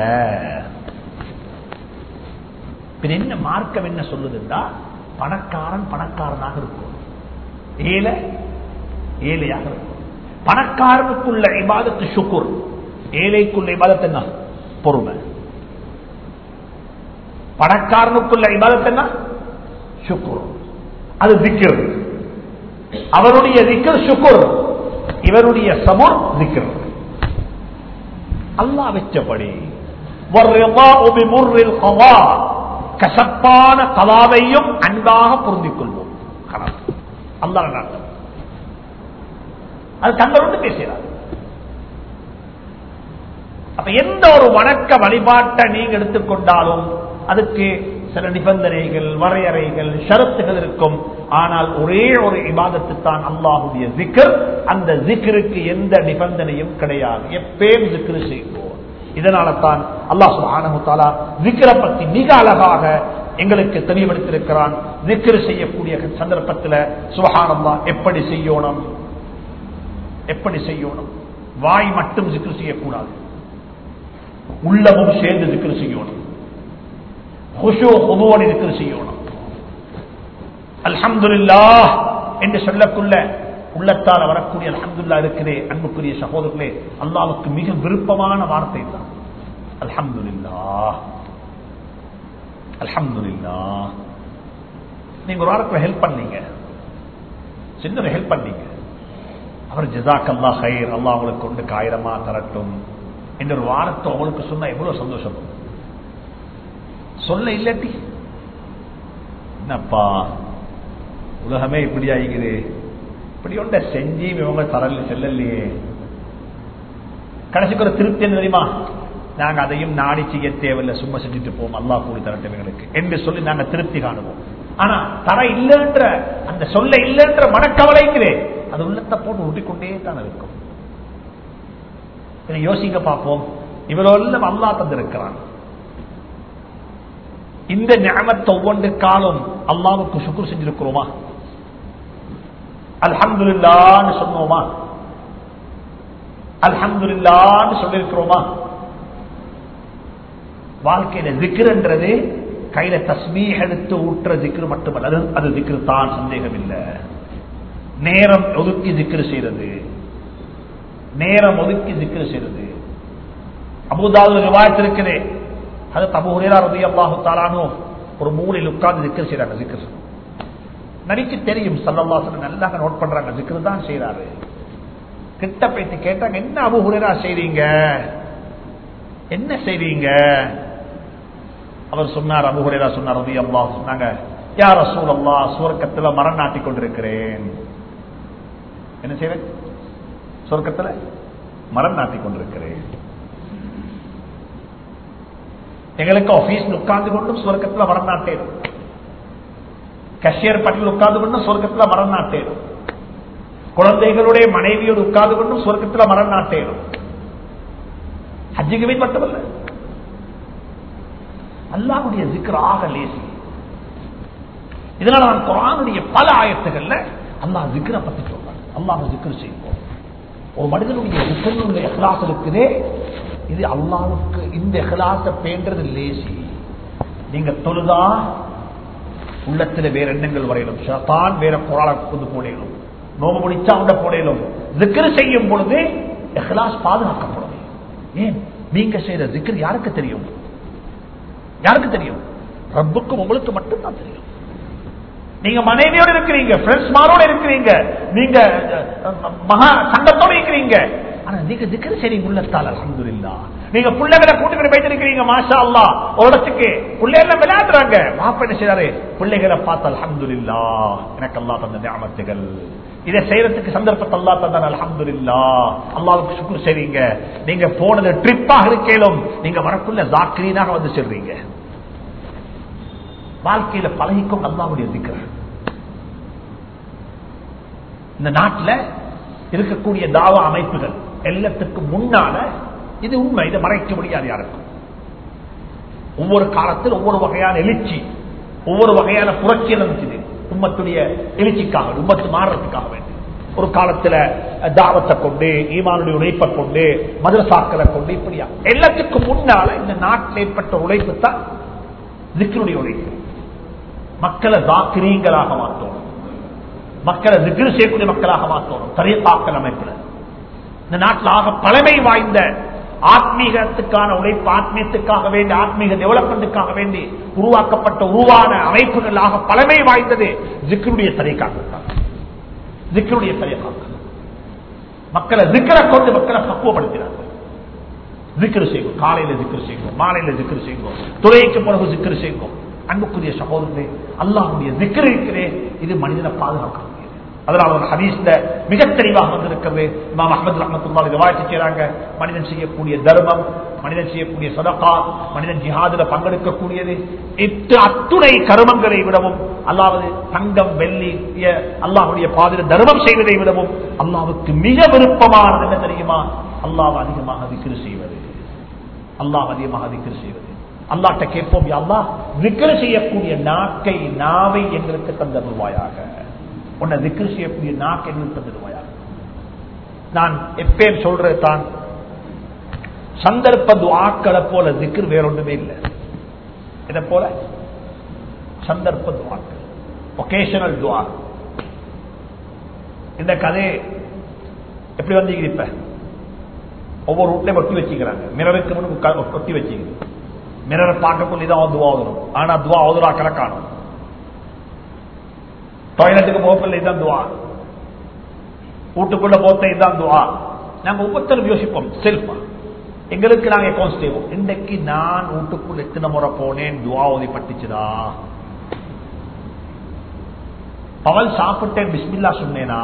பின் என்ன மார்க்கம் என்ன சொல்லுதுன்னா பணக்காரன் பணக்காரனாக இருக்கும் ஏழை ஏழையாக இருக்கும் பணக்காரனுக்குள்ள இபாதத்து சுக்குர் ஏழைக்குள்ள இபாதத்து என்ன பொறுமை பணக்காரனுக்குள்ள இபாதத்து என்ன சுக்குர் அது திக்ர் அவருடைய திக்ர் சுக்குர் இவருடைய சபுர் திக்ர் அல்லாஹ் வெச்சபடி கசப்பான கலாவையும் அன்பாக பொருந்திக் கொள்வோம் அல்லாஹ் நாட்டம் அது தங்களோடு பேசுகிறார் அப்ப எந்த ஒரு வணக்க வழிபாட்டை நீங்க எடுத்துக்கொண்டாலும் அதுக்கு சில நிபந்தனைகள் வரையறைகள் ஷரத்துகள் இருக்கும் ஆனால் ஒரே ஒரு இபாதத்து தான் அல்லாஹுடைய ஜிக்கர் அந்த ஜிக்கருக்கு எந்த நிபந்தனையும் கிடையாது எப்பயும் ஜிக்கரு செய்வோம் இதனால தான் அல்லாஹ் சுப்ஹானஹு தஆலா ஜிக்கரை பத்தி மிக அழகாக எங்களுக்கு தெளிவுபடுத்தியிருக்கிறான் ஜிக்கர் செய்யக்கூடிய சந்தர்ப்பத்தில் சுபஹானல்லாஹ் எப்படி செய்யணும் எப்படி செய்யணும் வாய் மட்டும் ஜிக்கர் செய்யக்கூடாது உள்ளமும் சேர்ந்து ஜிக்கர் செய்யணும் ஹுஷு ஹுதுவோடு ஜிக்கர் செய்யணும் அல்ஹம்துலில்லாஹ் என்று சொல்லக்குள்ள உள்ளத்தால் வரக்கூடிய அல்ஹம்துல்லா இருக்கிறே அன்புக்குரிய சகோதரர்களே அல்லாவுக்கு மிக விருப்பமான வார்த்தை தான் அல்ஹம்துலில்லாஹ் அல்ஹம்துலில்லாஹ் நீங்க ஒரு வாரத்தில் ஹெல்ப் பண்ணீங்க சின்ன ஹெல்ப் பண்ணீங்க அவர் ஜிசாக் அல்லா ஹைர் அல்லா உங்களுக்கு கொண்டு காயிரமா தரட்டும் என்ற ஒரு வாரத்தை உங்களுக்கு சொன்னா எவ்வளவு சந்தோஷம் சொல்ல இல்லாட்டி என்னப்பா உலகமே இப்படி ஆகிக்குது இப்படி ஒன்ற செஞ்சு இவங்க தரல செல்லலையே கடைசிக்கு ஒரு திருப்தி என்ன தெரியுமா நாங்க அதையும் நாடி செய்ய தேவையில்லை சும்மா செஞ்சுட்டு போவோம் அல்லா கூலி தரட்டும் எங்களுக்கு என்று சொல்லி நாங்க திருப்தி காணுவோம் ஆனா தர இல்லைன்ற அந்த சொல்ல இல்லைன்ற மனக்கவலைக்குதே அது உள்ளத்தை போட்டு ஊட்டிக்கொண்டே தான் இருக்கும் இதை யோசிக்க பார்ப்போம் இவரோட அல்லா தந்திருக்கிறான் இந்த ஞாபகத்தை ஒவ்வொன்று காலம் அல்லாவுக்கு சுக்குர் செஞ்சிருக்கிறோமா அல்ஹம்துல்லான்னு சொன்னோமா அல்ஹம்துல்லான்னு சொல்லிருக்கிறோமா வாழ்க்கையில திக்ருன்றது கையில தஸ்மீக எடுத்து ஊற்ற திக்ரு மட்டுமல்ல அது அது திக்ரு தான் சந்தேகம் இல்லை நேரம் ஒதுக்கி திக்ரு செய்யறது நேரம் ஒதுக்கி திக்ரு செய்யறது அபுதாவது விவாயத்து இருக்குது அது தபுரா ரதி அல்லாஹு தாரானோ ஒரு மூலையில் உட்கார்ந்து திக்ரு செய்யறாங்க திக்ரு நடிச்சு தெரியும் சல்லல்லாசன் நல்லா நோட் பண்றாங்க திக்ரு தான் செய்யறாரு கிட்ட போயிட்டு கேட்டாங்க என்ன அபுஹுரா செய்றீங்க என்ன செய்றீங்க அவர் சொன்னார் அபுஹுரேரா சொன்னார் ரதி அல்லாஹ் சொன்னாங்க யார் ரசூல் அல்லா சுவர்க்கத்துல மரம் நாட்டி கொண்டிருக்கிறேன் என்ன செய்வேன் சொர்க்கத்துல மரம் நாட்டி கொண்டிருக்கிறேன் எங்களுக்கு ஆபீஸ் உட்கார்ந்து கொண்டும் சொர்க்கத்துல மரம் நாட்டேடும் கஷியர் பட்டியல் உட்கார்ந்து கொண்டும் சொர்க்கத்துல மரம் நாட்டேடும் குழந்தைகளுடைய மனைவியோடு உட்கார்ந்து கொண்டும் சொர்க்கத்துல மரம் நாட்டேடும் ஹஜ்ஜுக்குமே மட்டுமல்ல அல்லாவுடைய ஜிக்ராக லேசி இதனால நான் குரானுடைய பல ஆயத்துகள்ல அல்லாஹ் ஜிக்ர பத்தி சொல்றாங்க அல்லாஹ் ஜிக்ர் செய்வோம் ஒரு மனிதனுடைய ஜிக்கருடைய எஹ்லாஸ் இருக்குதே இது அல்லாவுக்கு இந்த எஹ்லாச பேன்றது லேசி நீங்க தொழுதா உள்ளத்துல வேற எண்ணங்கள் வரையிலும் ஷாத்தான் வேற குரால கொண்டு போடையிலும் நோம்பு முடிச்சா உண்ட போடையிலும் ஜிக்ரு செய்யும் பொழுது எஹ்லாஸ் பாதுகாக்கப்படும் ஏன் நீங்க செய்யற ஜிக்ர் யாருக்கு தெரியும் யாருக்கு தெரியும் ரப்புக்கும் உங்களுக்கு மட்டும்தான் தெரியும் நீங்க மனைவியோட இருக்கிறீங்க ஃப்ரெண்ட்ஸ் மாரோட இருக்கிறீங்க நீங்க மகா சங்கத்தோட இருக்கிறீங்க ஆனா நீங்க திக்கர் சரி உள்ளத்தால் அலமதுல்லா நீங்க பிள்ளைகளை கூட்டுக்கிட்டு வைத்திருக்கிறீங்க மாஷா அல்லா ஒரு இடத்துக்கு பிள்ளைகள் விளையாடுறாங்க மாப்ப என்ன செய்யறாரு பிள்ளைகளை பார்த்து அலமதுல்லா எனக்கு அல்லா தந்த ஞாபகத்துகள் இதை செய்யறதுக்கு சந்தர்ப்பத்தை அல்லா தந்தான் அலமதுல்லா அல்லாவுக்கு சுக்குர் செய்றீங்க நீங்க போனது ட்ரிப்பாக இருக்கேலும் நீங்க வரக்குள்ள ஜாக்கிரீனாக வந்து செல்றீங்க வாழ்க்கையில பழகிக்கும் அல்லாவுடைய திக்கர் இந்த நாட்டில் இருக்கக்கூடிய தாவா அமைப்புகள் எல்லாத்துக்கும் முன்னால இது உண்மை இதை மறைக்க முடியாது யாருக்கும் ஒவ்வொரு காலத்தில் ஒவ்வொரு வகையான எழுச்சி ஒவ்வொரு வகையான புரட்சி நடந்துச்சு உம்மத்துடைய எழுச்சிக்காக உம்மத்து மாறுறதுக்காக வேண்டி ஒரு காலத்துல தாவத்தை கொண்டு ஈமானுடைய உழைப்பை கொண்டு மதுரசாக்களை கொண்டு இப்படியா எல்லாத்துக்கும் முன்னால இந்த நாட்டில் ஏற்பட்ட உழைப்பு தான் திக்ருடைய உழைப்பு மக்களை தாக்கிரீங்களாக மாற்றணும் மக்களை திக்ரு செய்யக்கூடிய மக்களாக மாற்றணும் தரியத்தாக்கல் அமைப்புல இந்த நாட்டில் ஆக பழமை வாய்ந்த ஆத்மீகத்துக்கான உழைப்பு ஆத்மீயத்துக்காக வேண்டி ஆத்மீக டெவலப்மெண்ட்டுக்காக வேண்டி உருவாக்கப்பட்ட உருவான அமைப்புகளாக பழமை வாய்ந்தது ஜிக்கருடைய தரைக்காக்கள் தான் ஜிக்கருடைய தரைக்காக்கள் மக்களை ஜிக்கரை கொண்டு மக்களை பக்குவப்படுத்தினார்கள் ஜிக்கரு செய்வோம் காலையில ஜிக்கரு செய்வோம் மாலையில ஜிக்கரு செய்வோம் துறைக்கு பிறகு ஜிக்கரு செய்வோம் அன்புக்குரிய சகோதரர்களே அல்லாஹுடைய ஜிக்கர் இருக்கிறே இது மனிதனை பாதுகாக்க அதனால ஒரு ஹதீஸ்ல மிக தெளிவாக வந்திருக்கிறது இமாம் அஹமது ரஹமத்துல்லாஹி ரிவாயத் செய்றாங்க மனிதன் செய்யக்கூடிய தர்மம் மனிதன் செய்யக்கூடிய சதகா மனிதன் ஜிஹாதுல பங்கெடுக்கக்கூடியது எட்டு அத்துணை கருமங்களை விடவும் அல்லாவது தங்கம் வெள்ளி அல்லாஹுடைய பாதையில் தர்மம் செய்வதை விடவும் அல்லாவுக்கு மிக விருப்பமானது என்ன தெரியுமா அல்லாஹ் அதிகமாக விக்கிரு செய்வது அல்லாஹ் அதிகமாக விக்கிரு செய்வது அல்லாட்ட கேட்போம் அல்லா விக்கிரு செய்யக்கூடிய நாக்கை நாவை எங்களுக்கு தந்தருவாயாக உன்னை திக்ரு செய்யக்கூடிய நாக்கு எங்களுக்கு தந்துடுவாயாக நான் எப்பேன் சொல்றது தான் சந்தர்ப்ப துவாக்களை போல திக்ர் வேறொன்றுமே இல்லை இதை போல சந்தர்ப்ப துவாக்கள் ஒகேஷனல் துவா இந்த கதை எப்படி வந்தீங்க இப்ப ஒவ்வொரு வீட்லயும் ஒட்டி வச்சுக்கிறாங்க மிரருக்கு முன்னு ஒட்டி வச்சுக்கிறது மிரரை பார்க்கக்குள்ளதான் துவா ஓதுறோம் ஆனா துவா ஓதுரா கணக்கானும் டாய்லெட்டுக்கு போகப்பில்லை இதுதான் துவா வீட்டுக்குள்ள போத்த இதுதான் துவா நாங்க ஒவ்வொருத்தரும் யோசிப்போம் செல்ஃபா எங்களுக்கு நாங்க அக்கௌண்ட் செய்வோம் இன்றைக்கு நான் வீட்டுக்குள்ள எத்தனை முறை போனேன் துவா ஓதி பட்டுச்சுதா பவல் சாப்பிட்டேன் பிஸ்மில்லா சொன்னேனா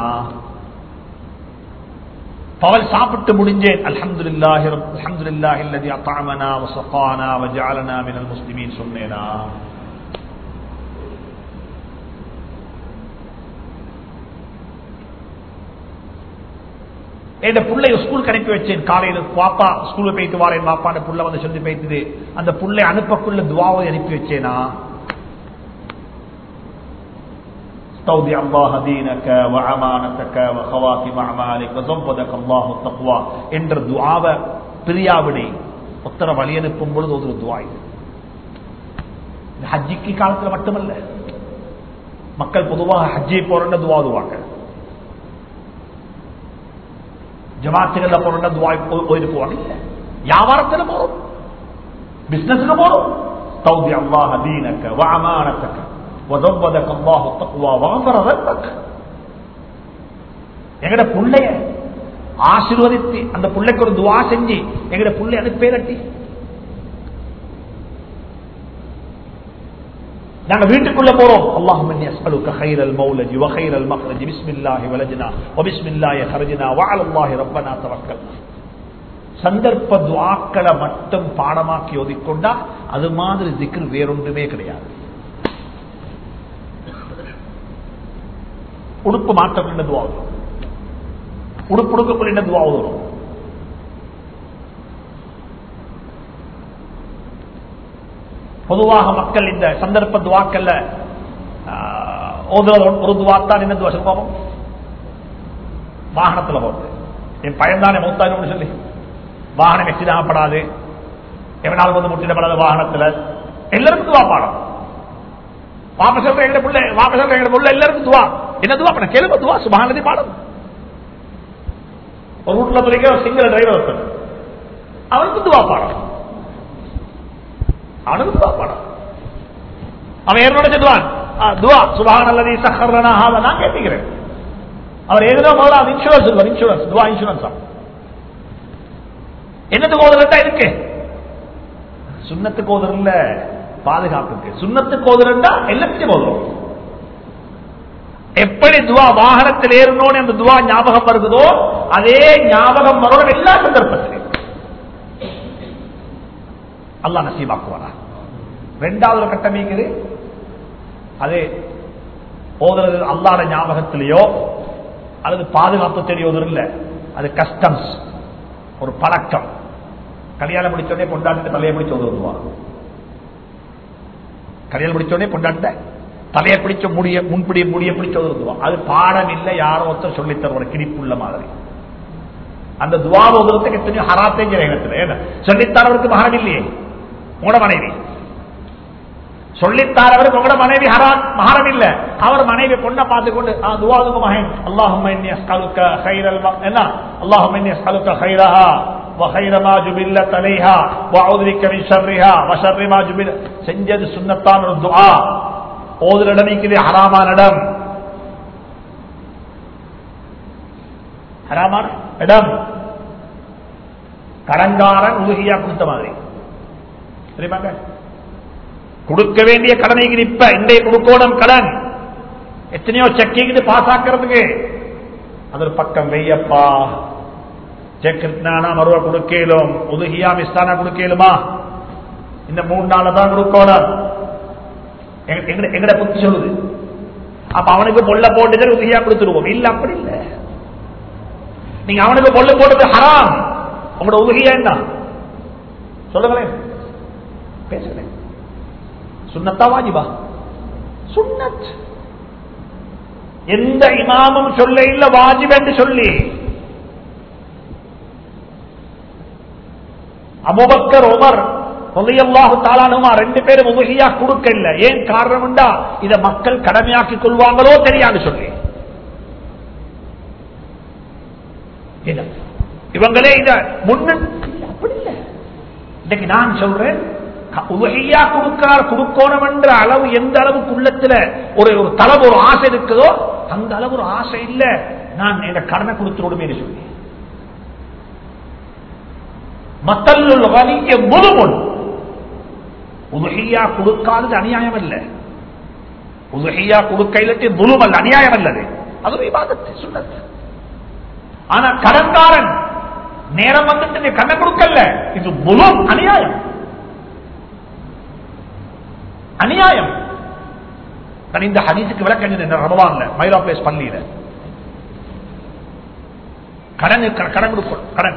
பவல் சாப்பிட்டு முடிஞ்சேன் அல்ஹம்துலில்லாஹி அல்ஹம்துலில்லாஹி அல்லதி அத்அமனா வ ஸகானா வ ஜஅலனா மினல் முஸ்லிமீன் சொன்னேனா என் புள்ளைய ஸ்கூலுக்கு அனுப்பி வச்சேன் காலையில பாப்பா ஸ்கூலுக்கு போயிட்டு வாரேன் பாப்பா அந்த புள்ள வந்து சொல்லி போயிட்டு அந்த புள்ளை அனுப்பக்குள்ள துவாவை அனுப்பி வச்சேனா استودع الله دينك وعمانتك وخواتم اعمالك وزودك الله التقوى என்ற துஆவை பிரியாவிடை உத்தர வழி அனுப்பும் பொழுது ஒரு துவா இது ஹஜ்ஜிக்கு காலத்துல மட்டுமல்ல மக்கள் பொதுவாக ஹஜ்ஜி போறன்னு துவா துவாங்க ஜமாத்துகள்ல போறோம்னா துவா போயிட்டு போவாங்க இல்ல வியாபாரத்துல போறோம் பிசினஸ்க்கு போறோம் தௌதி அல்லாஹ் தீனக்க வஅமானத்தக்க வதவதக அல்லாஹ் தக்வா வஃபர ரப்பக் எங்கட புள்ளைய ஆசீர்வதித்து அந்த புள்ளைக்கு ஒரு துவா செஞ்சு எங்கட புள்ளை அனுப்பேரட்டி நாங்க வீட்டுக்குள்ள போறோம் اللهم اني اسالك خير المولد وخير المخرج بسم الله ولجنا وبسم الله خرجنا وعلى الله ربنا توكلنا சந்தர்ப்ப துவாக்களை மட்டும் பாடமாக்கி ஓதிக்கொண்டா அது மாதிரி திக்ர் வேறொன்றுமே கிடையாது உடுப்பு மாற்றப்பட்ட துவா வரும் உடுப்பு உடுக்கக்கூடிய துவா வரும் பொதுவாக மக்கள் இந்த சந்தர்ப்ப துவாக்கல்ல ஒரு துவாத்தான் என்ன துவா சொல்லுவோம் வாகனத்துல போறது என் பயன்தானே மூத்தாயிரம் சொல்லி வாகனம் எச்சிதாகப்படாது எவனாலும் வந்து முட்டிடப்படாத வாகனத்துல எல்லாருக்கும் துவா பாடம் வாப்ப சொல்ற எங்க புள்ள வாப்ப சொல்ற எங்க புள்ள எல்லாருக்கும் துவா என்ன துவா பண்ண கேளுங்க துவா சுபானதி பாடம் ஒரு வீட்டுல துறைக்க சிங்கிள் டிரைவர் ஒருத்தர் அவனுக்கு துவா பாடம் அவனுக்கு துவா பாடம் அவன் ஏற்கனவே சொல்லுவான் துவா சுபான் அல்லது சஹர்லனா நான் கேட்டுக்கிறேன் அவர் ஏதோ முதல்ல அது இன்சூரன்ஸ் சொல்வார் இன்சூரன்ஸ் துவா இன்சூரன்ஸ் என்னத்துக்கு ஓதுறா இருக்கு சுண்ணத்துக்கு ஓதுற இல்ல பாதுகாப்புக்கு சுண்ணத்துக்கு ஓதுறா எல்லாத்தையும் ஓதுறோம் எப்படி துவா வாகனத்தில் ஏறணும்னு அந்த துவா ஞாபகம் வருகிறதோ அதே ஞாபகம் வரணும் எல்லா சந்தர்ப்பத்திலும் அல்லா நசீபாக்குவாரா ரெண்டாவது கட்டமைக்குது அது ஓதுறது அல்லாத ஞாபகத்திலேயோ அல்லது பாதுகாப்பு தெரியோதும் இல்லை அது கஸ்டம்ஸ் ஒரு பழக்கம் கல்யாணம் முடிச்சோடனே பொண்டாட்டு தலையை முடிச்சு ஓதுவா கல்யாணம் முடிச்சோடனே பொண்டாட்ட தலையை பிடிச்ச முடிய முன்பிடி முடிய பிடிச்ச ஒரு துவா அது பாடம் இல்லை யாரோ ஒருத்தர் சொல்லி தருவார் கிணிப்புள்ள மாதிரி அந்த துவா ஓதுறதுக்கு எத்தனையோ ஹராத்தேங்கிற இடத்துல ஏன்னா சொல்லித்தாரவருக்கு மகரம் இல்லையே உங்களோட மனைவி சொல்லித்தாரவருக்கு உங்களோட மனைவி ஹராத் மகரம் இல்ல அவர் மனைவி பொண்ணை பார்த்து கொண்டு ஆ, துவா ஓதுங்க மகன் அல்லாஹும்ம இன்னி அஸ்அலுக கைரல் ம- என்ன அல்லாஹும்ம இன்னி அஸ்அலுக கைரஹா وخير ما جبلت عليها واعوذ بك من شرها وشر ما جبل செஞ்சது சுன்னத்தான ஒரு துஆ ஓதுற இடம் இருக்குது ஹராமான இடம் ஹராமான இடம் கடங்காரன் உலகியா கொடுத்த மாதிரி தெரியுமாங்க கொடுக்க வேண்டிய கடனைக்கு நிப்ப இன்றைய கொடுக்கோணம் கடன் எத்தனையோ செக்கிங் பாஸ் ஆக்கிறதுக்கு அது ஒரு பக்கம் வெய்யப்பா செக் நானா மறுவ கொடுக்கலும் உதுகியா மிஸ்தானா கொடுக்கலுமா இந்த மூணு நாள் தான் கொடுக்கணும் எங்க- எங்கட- எங்கட புத்தி சொல்லுது அப்ப அவனுக்கு பொல்ல போட்டு உதவியா கொடுத்துருவோம் இல்ல அப்படி இல்ல நீங்க அவனுக்கு பொல்ல போட்டது ஹராம் உங்களோட உதவியா என்ன சொல்லுங்களேன் பேசுங்களேன் சுண்ணத்தா வாஜிபா சுன்னத் எந்த இமாமும் சொல்ல இல்ல வாஜிப் என்று சொல்லி அபுபக்கர் உமர் ரலியல்லாஹு தாலானுமா ரெண்டு பேரும் உதவியா கொடுக்க இல்ல ஏன் காரணம்டா இத மக்கள் கடமையாக்கிக் கொள்வாங்களோ தெரியாது சொல்லி என்ன? இவங்களே இத முன்ன அப்படி இல்ல இன்னைக்கு நான் சொல்றேன் க- உதவியா கொடுக்கிறார் கொடுக்கணும் என்ற அளவு எந்த அளவுக்கு உள்ளத்துல ஒரு ஒரு தளவு ஒரு ஆசை இருக்குதோ அந்த அளவு ஒரு ஆசை இல்ல நான் இந்த கடனை கொடுத்துருடுமே சொல்லி மத்தல்லுள் வலிய முதுமுன் உதுஹியா கொடுக்காதது அநியாயம் அல்ல உதுஹியா கொடுக்கையிலட்டு துலும் அல்ல அநியாயம் அல்லது அது ஒரு இபாதத்து சுன்னத் ஆனா கடன்காரன் நேரம் வந்துட்டு நீ கண்ணை கொடுக்கல இது துலும் அநியாயம் அநியாயம் நான் இந்த ஹதீஸுக்கு விளக்கம் ரமவான்ல மைரா பிளேஸ் பள்ளியில கடன் கடன் கொடுக்கணும் கடன்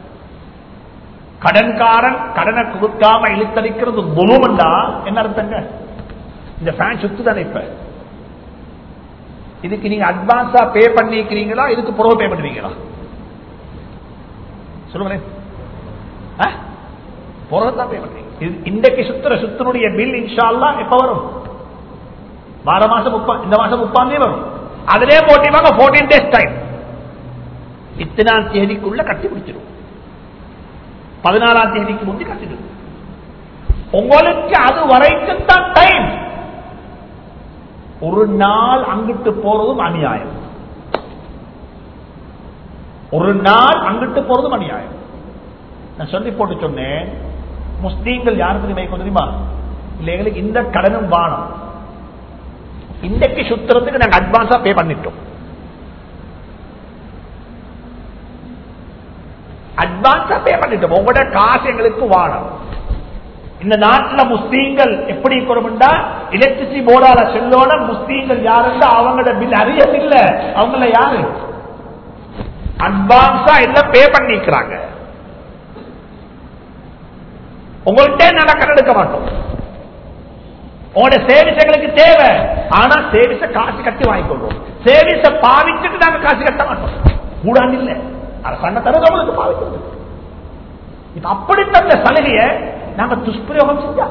கடன்காரன் கடனை கொடுக்காம இழுத்தடிக்கிறது துணும்டா என்ன அர்த்தங்க இந்த ஃபேன் சுத்து தானே இப்ப இதுக்கு நீங்க அட்வான்ஸா பே பண்ணிக்கிறீங்களா இதுக்கு புறவு பே பண்ணுவீங்களா சொல்லுங்களேன் புறத்தான் பே பண்ணுவீங்க இது- இன்றைக்கு சுத்துற சுத்தனுடைய பில் இன்ஷா அல்லாஹ் எப்ப வரும் வார மாசம் முப்பா இந்த மாசம் முப்பாம் தேதி வரும் அதிலே போட்டிவாங்க போர்டீன் டேஸ் டைம் இத்தனாம் தேதிக்குள்ள கட்டி பிடிச்சிடும் பதினாலாம் தேதிக்கு முந்தி கட்டிடும் உங்களுக்கு அது வரைக்கும் தான் டைம் ஒரு நாள் அங்கிட்டு போறதும் அநியாயம் ஒரு நாள் அங்கிட்டு போறதும் அநியாயம் நான் சொல்லி போட்டு சொன்னேன் முஸ்லீம்கள் யாருக்கு தெரியுமா தெரியுமா இல்ல எங்களுக்கு இந்த கடனும் வானம் இன்றைக்கு சுத்துறதுக்கு நாங்க அட்வான்ஸா பே பண்ணிட்டோம் அட்வான்ஸா பே பண்ணிட்டோம் உங்களோட காசு எங்களுக்கு வானம் இந்த நாட்டுல முஸ்லீம்கள் எப்படி இருக்கணும்டா எலக்ட்ரிசிட்டி போர்டால செல்லோட முஸ்லீம்கள் யாருன்னா அவங்களோட பில் அறியதில்ல அவங்கள யாரு அட்வான்ஸா எல்லாம் பே பண்ணிக்கிறாங்க உங்கள்கிட்ட நாங்க கடன் எடுக்க மாட்டோம் உங்களோட சேவிஸ் எங்களுக்கு தேவை ஆனா சேவிஸ காசு கட்டி வாங்கிக்கொள்வோம் சேவிஸ பாவிச்சுட்டு நாங்க காசு கட்ட மாட்டோம் கூடாது இல்ல அரசாங்கம் தரது உங்களுக்கு பாவிக்கிறது இப்ப அப்படி தந்த சலுகையை நாங்க துஷ்பிரயோகம் செஞ்சா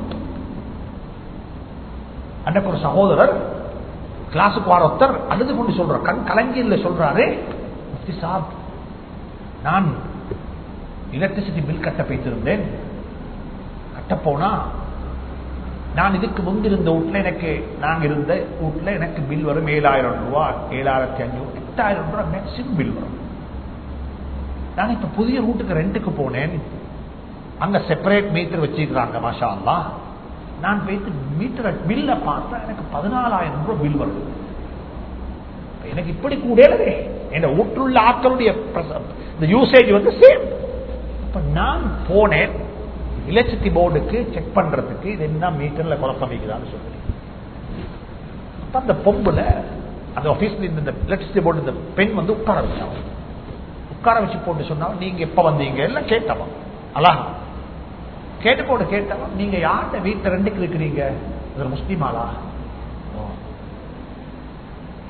அன்னைக்கு ஒரு சகோதரர் கிளாஸுக்கு வர ஒருத்தர் அழுது கொண்டு சொல்ற கண் கலங்கியில் சொல்றாரு முஃப்தி சாப் நான் எலக்ட்ரிசிட்டி பில் கட்ட போய்த்திருந்தேன் கட்ட போனா நான் இதுக்கு முந்திருந்த வீட்டுல எனக்கு நாங்க இருந்த வீட்டுல எனக்கு பில் வரும் ஏழாயிரம் ரூபாய் ஏழாயிரத்தி அஞ்சூறு எட்டாயிரம் ரூபாய் மேக்சிமம் பில் வரும் நான் இப்ப புதிய ரூட்டுக்கு ரெண்டுக்கு போனேன் அங்க செப்பரேட் மீட்டர் வச்சிருக்கிறாங்க மாஷா அல்லா நான் போயிட்டு மீட்டர் பில்ல பார்த்தா எனக்கு பதினாலாயிரம் ரூபாய் பில் வருது எனக்கு இப்படி கூடவே என் வீட்டுள்ள ஆட்களுடைய பிரச- இந்த யூசேஜ் வந்து சேம் அப்ப நான் போனேன் எலக்ட்ரிசிட்டி போர்டுக்கு செக் பண்றதுக்கு இது என்ன மீட்டர்ல குழப்பம் வைக்கிறான்னு சொல்லி அப்ப அந்த பொம்புல அந்த ஆபீஸ்ல இந்த எலக்ட்ரிசிட்டி போர்டு இந்த பெண் வந்து உட்கார வச்சாங்க உட்கார வச்சு போட்டு சொன்னா நீங்க எப்ப வந்தீங்க எல்லாம் கேட்டவன் அலா கேட்டு போட்டு கேட்டவன் நீங்க யார்கிட்ட வீட்டுல ரெண்டுக்கு இருக்கிறீங்க இவர் முஸ்லீமாலா ஓ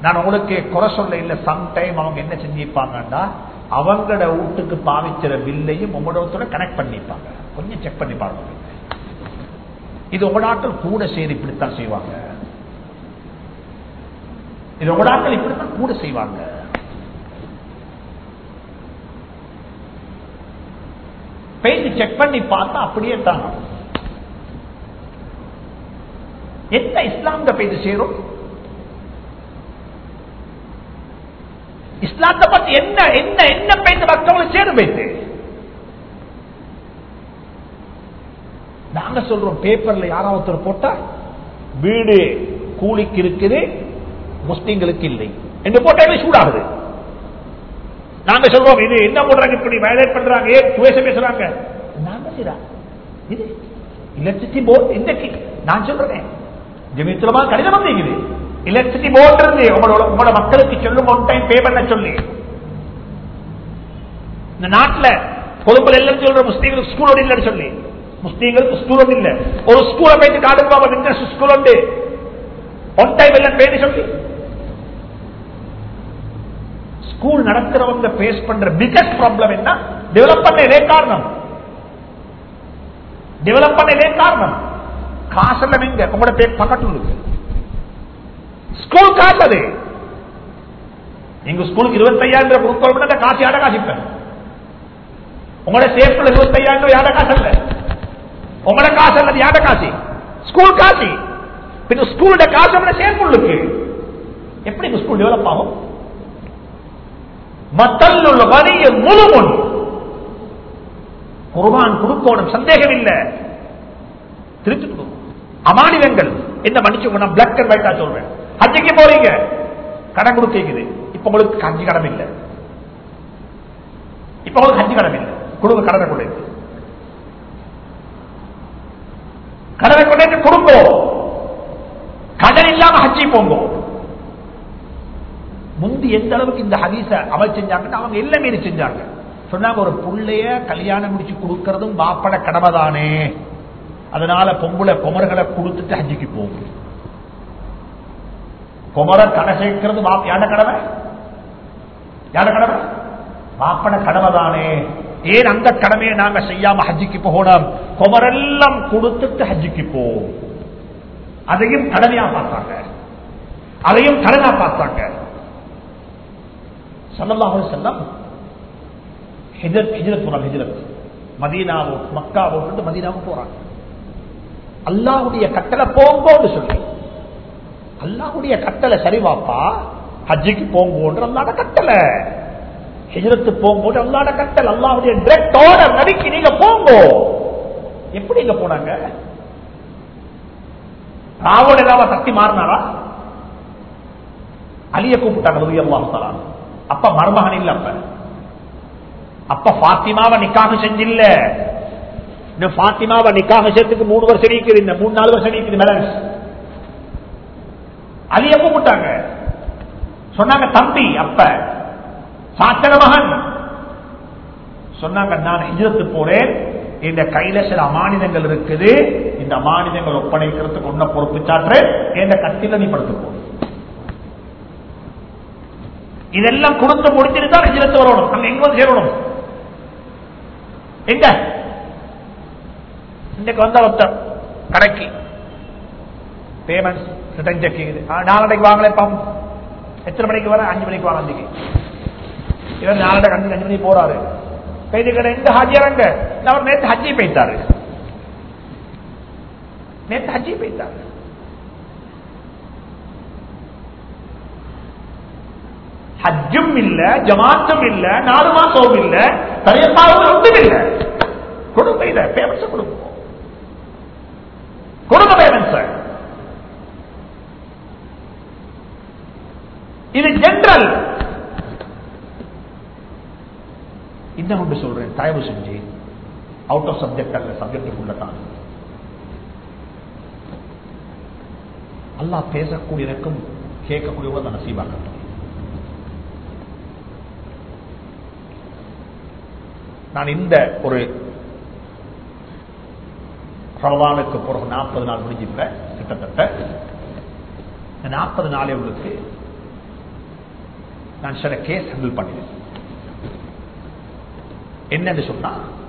நான் உங்களுக்கு குறை சொல்ல இல்ல சம்டைம் அவங்க என்ன செஞ்சிருப்பாங்கன்னா அவங்களோட வீட்டுக்கு பாவிக்கிற பில்லையும் உங்களோட கனெக்ட் பண்ணிப்பாங்க கொஞ்சம் செக் பண்ணி பாருங்க இது உங்களோட ஆட்கள் கூட செய்து இப்படித்தான் செய்வாங்க இது உங்களோட ஆட்கள் இப்படித்தான் கூட செய்வாங்க பேசி செக் பண்ணி பார்த்தா அப்படியே தான் என்ன இஸ்லாம்ல பேசி சேரும் இஸ்லாத்தை பத்தி என்ன என்ன என்ன பேச்சு மற்றவங்களுக்கு சேரும் பேசு நாங்க சொல்றோம் பேப்பர்ல யாராவது ஒருத்தர் போட்டா வீடு கூலிக்கு இருக்குது முஸ்லிம்களுக்கு இல்லை என்று போட்டாலே சூடாகுது நாங்க சொல்றோம் இது என்ன போடுறாங்க இப்படி வயலேட் பண்றாங்க ஏன் துவேச பேசுறாங்க நாங்க செய்யறா இது எலக்ட்ரிசிட்டி போர்டு இன்றைக்கு நான் சொல்றேன் ஜெமித்துலமா கடிதம் வந்தீங்க எலக்ட்ரிசிட்டி போர்டு இருந்து உங்களோட உங்களோட மக்களுக்கு சொல்லும் ஒன் டைம் பே பண்ண சொல்லி இந்த நாட்டுல கொழும்புல எல்லாம் சொல்ற முஸ்லீம்களுக்கு ஸ்கூல் ஒன்று இல்லைன்னு சொல்லி முஸ்லீம்களுக்கு ஸ்கூல் ஒன்று இல்ல ஒரு ஸ்கூலை போயிட்டு காடுங்க ஸ்கூல் உண்டு ஒன் டைம் எல்லாம் பேரு சொல்லி ஸ்கூல் நடக்கிறவங்க பேஸ் பண்ற பிகஸ்ட் ப்ராப்ளம் என்ன டெவலப் பண்ண இதே காரணம் டெவலப் பண்ண இதே காரணம் காசெல்லாம் எங்க உங்களோட பேர் பக்கத்துல இருக்கு ஸ்கூல் காசு அது நீங்க ஸ்கூலுக்கு இருபத்தையாயிரம் கொடுக்கணும் அந்த காசு யார காசிப்பேன் உங்களோட சேஃப்ல இருபத்தையாயிரம் யார காசு அல்ல உங்களோட காசு அல்லது யார காசி ஸ்கூல் காசி பின்ன ஸ்கூலோட காசு உங்களோட சேஃப்லுக்கு எப்படி ஸ்கூல் டெவலப் ஆகும் மத்தல்லுள்ள வரிய முழுமுன் குர்பான் கொடுக்கணும் சந்தேகம் இல்ல திருப்பி கொடுக்கணும் அமானிதங்கள் என்ன மன்னிச்சு நான் பிளாக் அண்ட் ஒயிட்டா சொல்றேன் ஹஜ்ஜிக்கு போறீங்க கடன் கொடுக்குது இப்ப உங்களுக்கு ஹஜ்ஜி கடன் இல்லை இப்ப உங்களுக்கு ஹஜ்ஜி கடன் இல்லை கொடுங்க கடனை கொண்டு கடனை கொண்டு கொடுங்கோ கடன் இல்லாம ஹஜ்ஜி போங்கோ முந்தி எந்த அளவுக்கு இந்த ஹதீச அமல் செஞ்சாங்கன்னா அவங்க எல்லாம் மீறி செஞ்சாங்க சொன்னாங்க ஒரு புள்ளைய கல்யாணம் முடிச்சு கொடுக்கறதும் பாப்பட கடமை தானே அதனால பொம்பளை குமரகளை கொடுத்துட்டு ஹஜ்ஜிக்கு போகும் குமர கடை சேர்க்கிறது யாட கடமை யாட கடமை பாப்பட கடமை தானே ஏன் அந்த கடமையை நாங்க செய்யாம ஹஜ்ஜிக்கு போகணும் குமரெல்லாம் கொடுத்துட்டு ஹஜ்ஜிக்கு போ அதையும் கடமையா பார்த்தாங்க அதையும் கடனா பார்த்தாங்க சல்லல்லாஹு செல்லம் ஹிஜரத் போறாங்க ஹிஜரத் மதீனாவோ மக்காவோ மதீனாவும் போறாங்க அல்லாவுடைய கட்டளை போங்கோன்னு சொல்லி அல்லாவுடைய கட்டளை சரிவாப்பா ஹஜ்ஜிக்கு போங்கோன்ற அல்லாட கட்டளை ஹிஜரத்து போகும்போது அல்லாட கட்டளை அல்லாவுடைய டிரெக்ட் ஆர்டர் நடிக்கு நீங்க போங்கோ எப்படி இங்க போனாங்க ராவண ஏதாவது தட்டி மாறினாரா அலிய கூப்பிட்டாங்க ரவி அல்லாஹ் அப்ப மருமகன் இல்ல அப்ப அப்ப பாத்திமாவை நிக்காக செஞ்சில்ல இன்னும் பாத்திமாவை நிக்காக செய்யறதுக்கு மூணு வருஷம் இருக்குது இந்த மூணு நாலு வருஷம் இருக்குது பேலன்ஸ் அது எப்ப விட்டாங்க சொன்னாங்க தம்பி அப்ப சாத்தன மகன் சொன்னாங்க நான் ஹிஜரத்து போறேன் இந்த கையில சில அமானிதங்கள் இருக்குது இந்த அமானிதங்கள் ஒப்படைக்கிறதுக்கு ஒன்ன பொறுப்பு சாற்று என்ற கத்தில நீ படுத்துக்கோ இதெல்லாம் கொடுத்து முடிச்சுட்டு தான் ஹிஜரத்து வரணும் அங்க எங்க வந்து சேரணும் எங்க இன்னைக்கு வந்த ஒருத்தர் கடைக்கு பேமெண்ட் ரிட்டர்ன் செக் நாலரைக்கு வாங்கலே பாம் எத்தனை மணிக்கு வர அஞ்சு மணிக்கு வாங்க அன்றைக்கு இவர் நாலரை அஞ்சு அஞ்சு மணிக்கு போறாரு பெய்து கடை எங்க ஹாஜியாரங்க அவர் நேற்று ஹஜ்ஜி பெய்தாரு நேற்று ஹஜ்ஜி பெய்தாரு ஹஜ்ஜும் இல்ல ஜமாத்தும் இல்ல நாலு மாசமும் இல்ல தனியப்பாவும் ஒன்றும் இல்ல கொடுங்க இத பேமெண்ட்ஸ் கொடுங்க கொடுங்க பேமெண்ட்ஸ் இது ஜென்ரல் இன்னும் ஒன்று சொல்றேன் தயவு செஞ்சு அவுட் ஆஃப் சப்ஜெக்ட் அல்ல சப்ஜெக்டுக்குள்ள தான் அல்லாஹ் பேசக்கூடியதற்கும் கேட்கக்கூடியவங்க நசீபாக்கட்டும் நான் இந்த ஒரு ரமதானுக்கு பிறகு நாற்பது நாள் முடிஞ்சிருப்பேன் கிட்டத்தட்ட இந்த நாற்பது நாளை உங்களுக்கு நான் சில கேஸ் ஹேண்டில் பண்ணினேன் என்னன்னு சொன்னா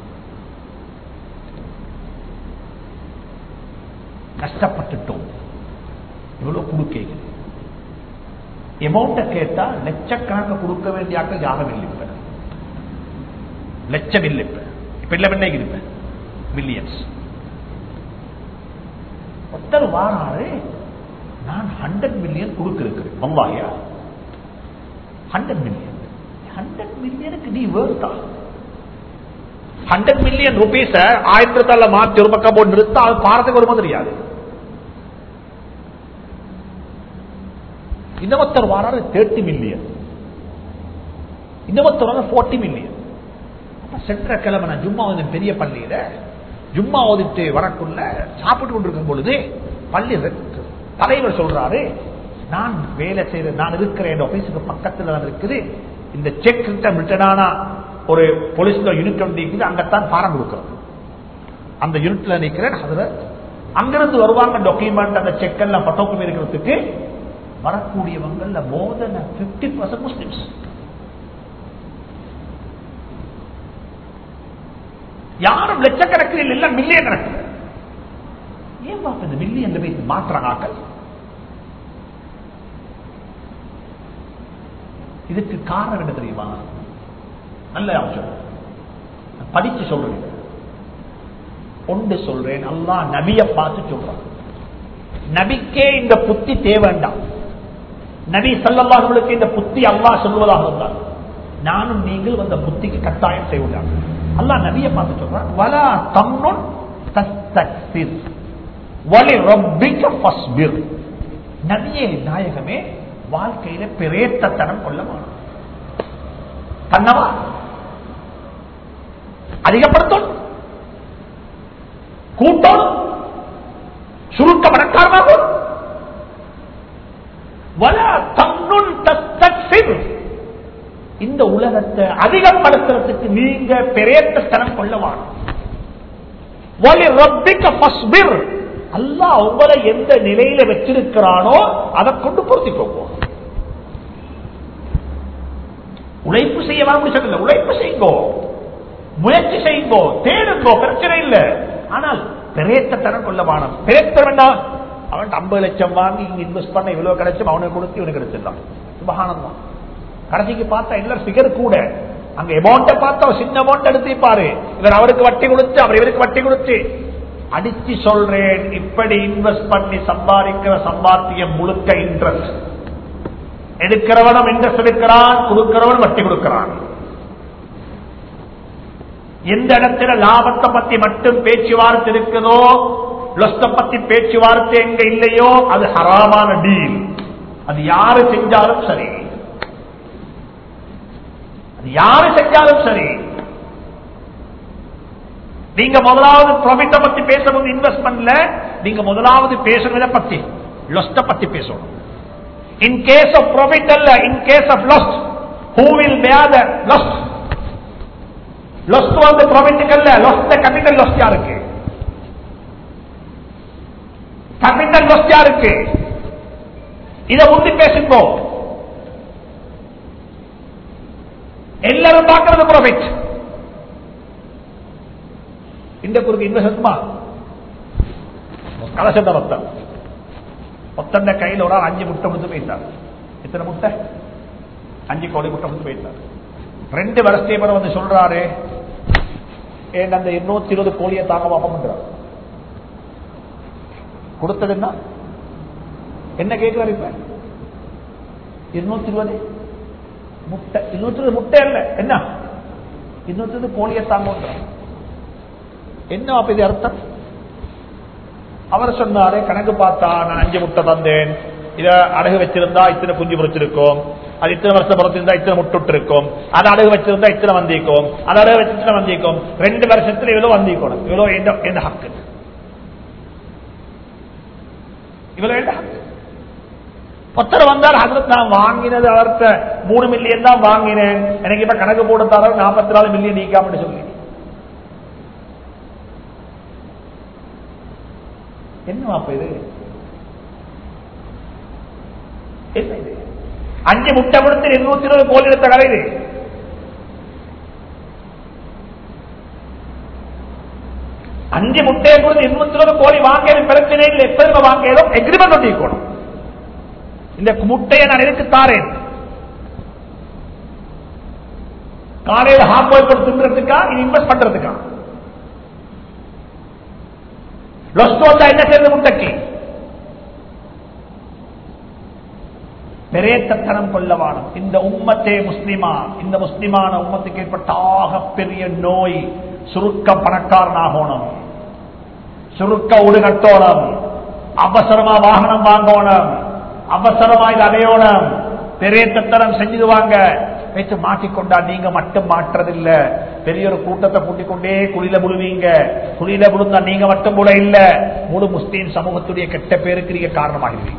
கஷ்டப்பட்டுட்டோம் இவ்வளவு கொடுக்க எமௌண்ட கேட்டா லட்சக்கணக்கு கொடுக்க வேண்டிய ஆட்கள் யாரும் இல்லை இப்ப லட்சம் இல்லை இப்ப இப்ப இல்ல என்ன இருப்ப மில்லியன்ஸ் ஒருத்தர் வாராரு நான் ஹண்ட்ரட் மில்லியன் கொடுக்க இருக்கிறேன் வம்பாயா ஹண்ட்ரட் மில்லியன் ஹண்ட்ரட் மில்லியனுக்கு நீ வேர்த்தா ஹண்ட்ரட் மில்லியன் ருபீஸ ஆயிரத்தி ரூபாயில மாற்றி ஒரு பக்கம் போட்டு நிறுத்தா அது பாரத்துக்கு வருமா தெரியாது இன்னொருத்தர் வாராரு தேர்ட்டி மில்லியன் இன்னொருத்தர் வந்து போர்ட்டி மில்லியன் சென்ற கிழமை நான் ஜும்மா வந்து பெரிய பள்ளியில ஜும்மா ஓதிட்டு வரக்குள்ள சாப்பிட்டு கொண்டிருக்கும் பொழுது பள்ளி தலைவர் சொல்றாரு நான் வேலை செய்யற நான் இருக்கிற என் ஆபீஸுக்கு பக்கத்துல தான் இருக்குது இந்த செக் ரிட்டனான ஒரு போலீஸ் யூனிட் ஒன்று இருக்குது அங்கத்தான் பாரம் கொடுக்கிறோம் அந்த யூனிட்ல நிற்கிறேன் அதுல அங்கிருந்து வருவாங்க டாக்குமெண்ட் அந்த செக் எல்லாம் பட்டோக்கம் இருக்கிறதுக்கு வரக்கூடியவங்கள்ல more than fifty percent Muslims யாரும் லட்சக்கணக்கில் இல்ல மில்லியன் கணக்கில் ஏன் பாப்ப இந்த மில்லியன் போய் மாற்றாங்க ஆக்கள் இதுக்கு காரணம் என்ன தெரியுமா நல்ல அம்சம் படிச்சு சொல்றேன் ஒன்று சொல்றேன் அல்லா நபிய பார்த்து சொல்றான் நபிக்கே இந்த புத்தி தேவைண்டாம் நபி சல்லல்லாஹுகளுக்கு இந்த புத்தி அல்லாஹ் சொல்வதாக இருந்தார் நானும் நீங்கள் அந்த புத்திக்கு கட்டாயம் செய்வதாக அல்லாஹ் நபியை பார்த்து சொல்றான் வலா தம்னுன் தஸ்தக்சிர் வலி ரப்பிக்க ஃபஸ்பிர் நபியே நாயகமே வாழ்க்கையில பிரேத்தத்தனம் கொள்ள மாட்டோம் தன்னவா அதிகப்படுத்தும் கூட்டம் சுருக்க பணக்காரனாகும் வலா தம்னுன் தஸ்தக்சிர் இந்த உலகத்தை அதிகப்படுத்துறதுக்கு நீங்க பிரேத்தத்தனம் கொள்ள வேணும் வலி ரப்பிக்க ஃபஸ்பிர் அல்லாஹ் உங்களை எந்த நிலையில வச்சிருக்கிறானோ அதை கொண்டு பொருத்திக்கோங்க உழைப்பு செய்ய சொல்லல உழைப்பு செய்யுங்கோ முயற்சி செய்யுங்கோ தேடுங்கோ பிரச்சனை இல்லை ஆனால் பிரேத்தத்தனம் கொள்ள வேணும் பிரேத்தம் வேண்டாம் அவன் ஐம்பது லட்சம் வாங்கி இங்க இன்வெஸ்ட் பண்ண இவ்வளவு கிடைச்சும் அவனுக்கு கொடுத்து இவனுக்கு கிடைச்சிடலாம் சுபகானம் தான் கடைசிக்கு பார்த்தா எல்லாரும் பிகர் கூட அங்க அமௌண்ட பார்த்தா சின்ன அமௌண்ட் எடுத்து பாரு இவர் அவருக்கு வட்டி கொடுத்து அவர் இவருக்கு வட்டி கொடுத்து அடிச்சு சொல்றேன் இப்படி இன்வெஸ்ட் பண்ணி சம்பாதிக்கிற சம்பாத்தியம் முழுக்க இன்ட்ரெஸ்ட் எடுக்கிறவனும் இன்ட்ரெஸ்ட் எடுக்கிறான் கொடுக்கிறவன் வட்டி கொடுக்கிறான் எந்த இடத்துல லாபத்தை பத்தி மட்டும் பேச்சுவார்த்தை இருக்குதோ லொஸ்ட பத்தி பேச்சுவார்த்தை எங்க இல்லையோ அது ஹராமான டீல் அது யாரு செஞ்சாலும் சரி அது யாரு செஞ்சாலும் சரி நீங்க முதலாவது ப்ராஃபிட்ட பத்தி பேசும்போது இன்வெஸ்ட்மெண்ட்ல நீங்க முதலாவது பேசுறத பத்தி லொஸ்ட பத்தி பேசணும் இன் கேஸ் ஆஃப் ப்ராஃபிட் அல்ல in case of lost who will bear the lost lost வந்து ப்ராஃபிட்டுக்கு அல்ல லொஸ்ட் கேபிட்டல் லொஸ்ட் யாருக்கு கேபிட்டல் லொஸ்ட் யாருக்கு இதை முந்தி பேசுங்கோ எல்லாரும் பார்க்கறது ப்ராஃபிட் இந்த குறுக்கு இன்வெஸ்ட்மா கலசத்த பத்தம் ஒத்தண்ட கையில் ஒரு ஆள் அஞ்சு முட்டை கொடுத்து போயிட்டார் எத்தனை முட்டை அஞ்சு கோடி முட்டை கொடுத்து போயிட்டார் ரெண்டு வருஷத்தை பிறகு வந்து சொல்றாரு ஏன் அந்த இருநூத்தி இருபது கோழியை தாங்க பார்ப்போம்ன்றார் கொடுத்தது என்ன என்ன கேட்கிறார் இப்ப இருநூத்தி இருபது முட்டை இருநூத்தி இருபது முட்டை இல்ல என்ன இருநூத்தி இருபது கோழியை தாங்க என்ன அப்ப இது அர்த்தம் அவர் சொன்னாரு கணக்கு பார்த்தா நான் அஞ்சு முட்டை தந்தேன் இத அடகு வச்சிருந்தா இத்தனை குஞ்சு பொறிச்சிருக்கும் அது இத்தனை வருஷம் பிறந்திருந்தா இத்தனை முட்டு இருக்கும் அது அடகு வச்சிருந்தா இத்தனை வந்திருக்கும் அது அடகு வச்சு இத்தனை வந்திருக்கும் ரெண்டு வருஷத்துல இவ்வளவு வந்திருக்கணும் இவ்வளவு எந்த எந்த ஹக்கு இவ்வளவு எந்த ஹக்கு ஒருத்தர் வந்தார் ஹசரத் நான் வாங்கினது அவர்த்த மூணு மில்லியன் தான் வாங்கினேன் எனக்கு இப்ப கணக்கு போட தர நாற்பத்தி நாலு மில்லியன் நீக்காம சொல்லி என்ன அப்ப இது என்ன இது அஞ்சு முட்டை கொடுத்து இருநூத்தி இருபது கோழி எடுத்த கலை இது அஞ்சு முட்டையை கொடுத்து இருநூத்தி இருபது கோழி வாங்க பிரச்சனை இல்லை எப்ப வாங்க ஏதோ எக்ரிமெண்ட் ஒட்டி இருக்கணும் இந்த முட்டையை நான் எதுக்கு தாரேன் காலையில் ஹாஃப் பாய் போட்டு தின்றதுக்கா இது இன்வெஸ்ட் பண்றதுக்கா லொஸ்ட் வந்தா என்ன செய்யறது முட்டைக்கு பெரேத்தத்தனம் கொள்ளவானம் இந்த உம்மத்தே முஸ்லிமா இந்த முஸ்லிமான உம்மத்துக்கு ஏற்பட்ட ஆகப்பெரிய நோய் சுருக்க பணக்காரனாகணும் சுருக்க உடுகட்டோணும் அவசரமா வாகனம் வாங்கணும் அவசரமா இது அடையோணும் பெரேத்தத்தனம் செஞ்சிடுவாங்க வச்சு மாட்டிக்கொண்டா நீங்க மட்டும் மாற்றதில்ல பெரிய ஒரு கூட்டத்தை கூட்டிக் கொண்டே குளியில முழுவீங்க குளியில முழுந்தா நீங்க மட்டும் கூட இல்ல முழு முஸ்லீம் சமூகத்துடைய கெட்ட பேருக்கு நீங்க காரணமாகிறீங்க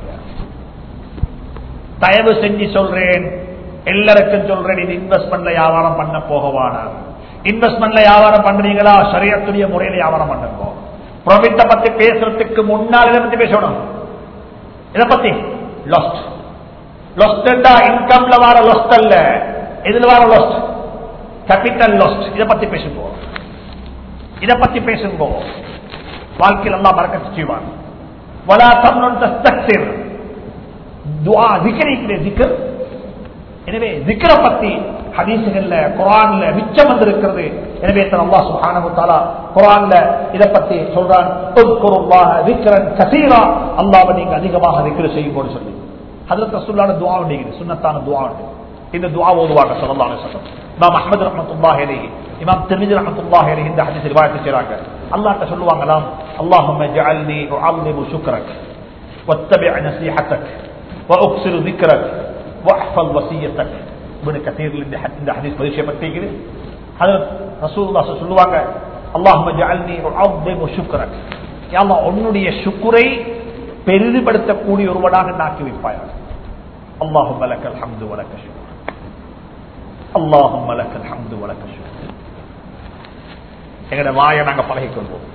தயவு செஞ்சு சொல்றேன் எல்லாருக்கும் சொல்றேன் இது இன்வெஸ்ட்மெண்ட்ல வியாபாரம் பண்ண போகவான இன்வெஸ்ட்மெண்ட்ல வியாபாரம் பண்றீங்களா சரியத்துடைய முறையில வியாபாரம் பண்ணுங்க ப்ராஃபிட்ட பத்தி பேசுறதுக்கு முன்னால் இதை பத்தி பேசணும் இதை பத்தி லாஸ்ட் லாஸ்ட் இன்கம்ல வர லாஸ்ட் அல்ல எதுல வர லாஸ்ட் கேபிட்டல் லாஸ்ட் இதை பத்தி பேசுங்க இதை பத்தி பேசுங்க வாழ்க்கையில் எல்லாம் மறக்க செய்வான் வலா தம்னன் தஸ்தக்சிர் துஆ zikr இருக்கிற zikr எனவே zikr பத்தி ஹதீசுகள்ல குர்ஆன்ல மிச்சம் வந்திருக்கிறது எனவே தான் அல்லாஹ் சுப்ஹானஹு வ தஆலா குர்ஆன்ல இத பத்தி சொல்றான் உذ்குருல்லாஹ ذிக்ரன் கஸீரா அல்லாஹ்வை நீங்க அதிகமாக zikr செய்யுங்கன்னு சொல்லி ஹஜ்ரத் ரசூலுல்லாஹ் துஆ உண்டு சுன்னத்தான துஆ உண்டு இந்த துஆ ஓதுவாங்க ஸல்லல்லாஹு அலைஹி வஸல்லம் இமாம் அஹ்மத் ரஹ்மத்துல்லாஹி அலைஹி இமாம் திர்மிதி ரஹ்மத்துல்லாஹி அலைஹி இந்த ஹதீஸ் ரிவாயத் செய்றாங்க அல்லாஹ்ட்ட சொல்லுவாங்கலாம் அல்லாஹும்ம ஜஅல்னி உஅல்லிமு ஷுக்ரக் واتبع نصيحتك واكثر ذكرك واحفظ وصيتك ابن كثير இந்த ஹதீஸ் பரிசயப்பட்டிருக்கிறது ஹஜரத் ரசூலுல்லாஹ் சொல்லுவாங்க அல்லாஹும்ம ஜஅல்னி உஅல்லிமு ஷுக்ரக் யா அல்லாஹ் உன்னுடைய ஷுக்ரை பெரிதுபடுத்தக்கூடிய ஒருவனாக நாக்கி வைப்பாயாக اللهم لك الحمد ولك الشكر اللهم لك الحمد ولك الشكر எங்கட வாயை நாங்க பழகிக் கொள்வோம்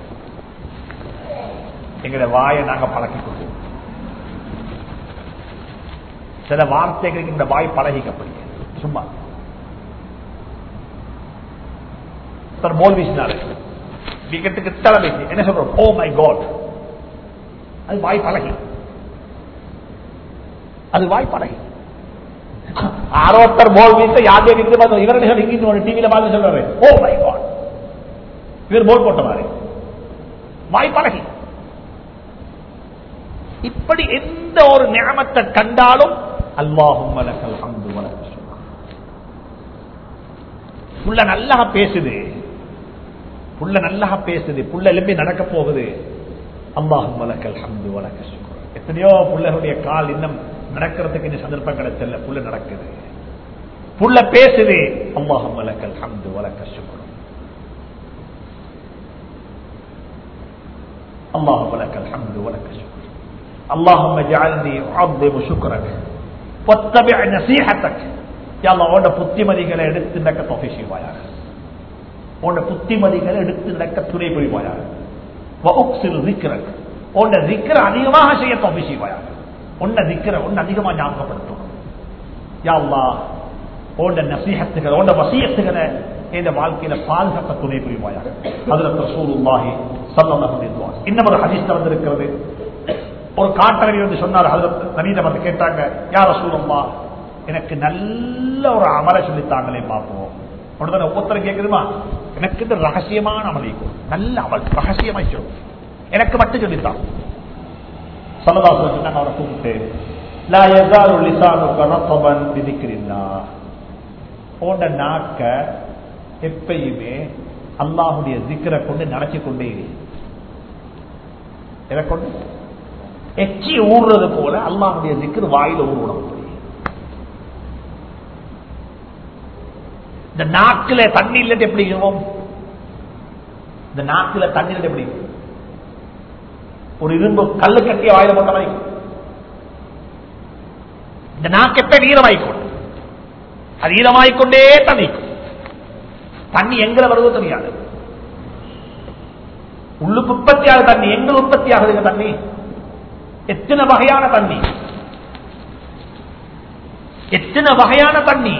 எங்கட வாயை நாங்க பழகிக் கொள்வோம் சில வார்த்தைகளுக்கு இந்த வாய் பழகிக்கப்படுங்க சும்மா போல் வீசினாரு விக்கெட்டுக்கு தலைமைக்கு என்ன சொல்றோம் ஓ மை காட் அது வாய் பழகி அது வாய் பழகி ஆரோத்தர் போல் வீச யாருடைய விக்கெட் பார்த்தோம் இவரை இங்கிருந்து டிவியில பார்த்து சொல்றாரு ஓ மை காட் இவர் போல் போட்ட மாதிரி வாய் பழகி இப்படி எந்த ஒரு நியமத்தை கண்டாலும் அல்லாஹும் வலக்கல் ஹம்து வலக்க புள்ள நல்லா பேசுது புள்ள நல்லா பேசுது புள்ள எலும்பி நடக்க போகுது அல்லாஹும் வலக்கல் ஹம்து வலக்க சுக்ர் எத்தனையோ புள்ளருடைய கால் இன்னும் நடக்கிறதுக்கு இந்த சந்தர்ப்பம் கிடைச்சல புள்ள நடக்குது புள்ள பேசுது அல்லாஹும் வலக்கல் ஹம்து வலக்க சுக்ர் اللهم لك الحمد ولك الشكر اللهم اجعلني اعظم شكرك واتبع نصيحتك يا الله உன்ட புத்திமதிகளை எடுத்து நடக்க தொகை செய்வாயாக உன்ட புத்திமதிகளை எடுத்து நடக்க துணை புரிவாயாக வஉக்ஸில் ذكرك உன்ட ذكر அதிகமாக செய்ய தொகை செய்வாயாக உன்ன ذكر உன்ன அதிகமாக ஞாபகப்படுத்தும் யா அல்லாஹ் உன்ட நசீஹத்துகளை உன்ட வசியத்துகளை இந்த வாழ்க்கையில பாதுகாக்க துணை புரிவாயாக அதுல ரசூலுல்லாஹி ஸல்லல்லாஹு அலைஹி வஸல்லம் இன்னும் ஒரு ஹதீஸ் வந்திருக்கிறது ஒரு காட்டரவி வந்து சொன்னார் ஹஜரத் நவீன வந்து கேட்டாங்க யார் ரசூலுல்லாஹ் எனக்கு நல்ல ஒரு அமலை சொல்லித்தாங்களே பார்ப்போம் உடனே ஒவ்வொருத்தரும் கேட்குதுமா எனக்கு இந்த ரகசியமான அமலிக்கும் நல்ல அமல் ரகசியமாய் சொல்லும் எனக்கு மட்டும் சொல்லித்தான் சல்லதாசன் சொன்னாங்க அவரை கூப்பிட்டு லா யஸாலு லிசானுக ரத்தபன் பிதிக்ரில்லாஹ் போன்ற நாக்க எப்பயுமே அல்லாஹுடைய திக்கரை கொண்டு நடத்தி கொண்டே இரு எதை கொண்டு எச்சி ஊடுறது போல அல்லாஹுடைய திக்கர் வாயில ஊர்வனம் இந்த நாக்குல தண்ணி இல்லட்டு எப்படி இருக்கும் இந்த நாக்குல தண்ணி இல்லட்டு எப்படி இருக்கும்? ஒரு இரும்பு கல்லு கட்டிய வாயில போட்ட மாதிரி இருக்கும். இந்த நாக்கு எப்ப ஈரமாயிக்கொண்டு அது ஈரமாயிக்கொண்டே தண்ணிக்கும் தண்ணி எங்க வருவதோ தெரியாது உள்ளுக்கு உற்பத்தி ஆகுது தண்ணி எங்க உற்பத்தி ஆகுதுங்க தண்ணி எத்தனை வகையான தண்ணி எத்தனை வகையான தண்ணி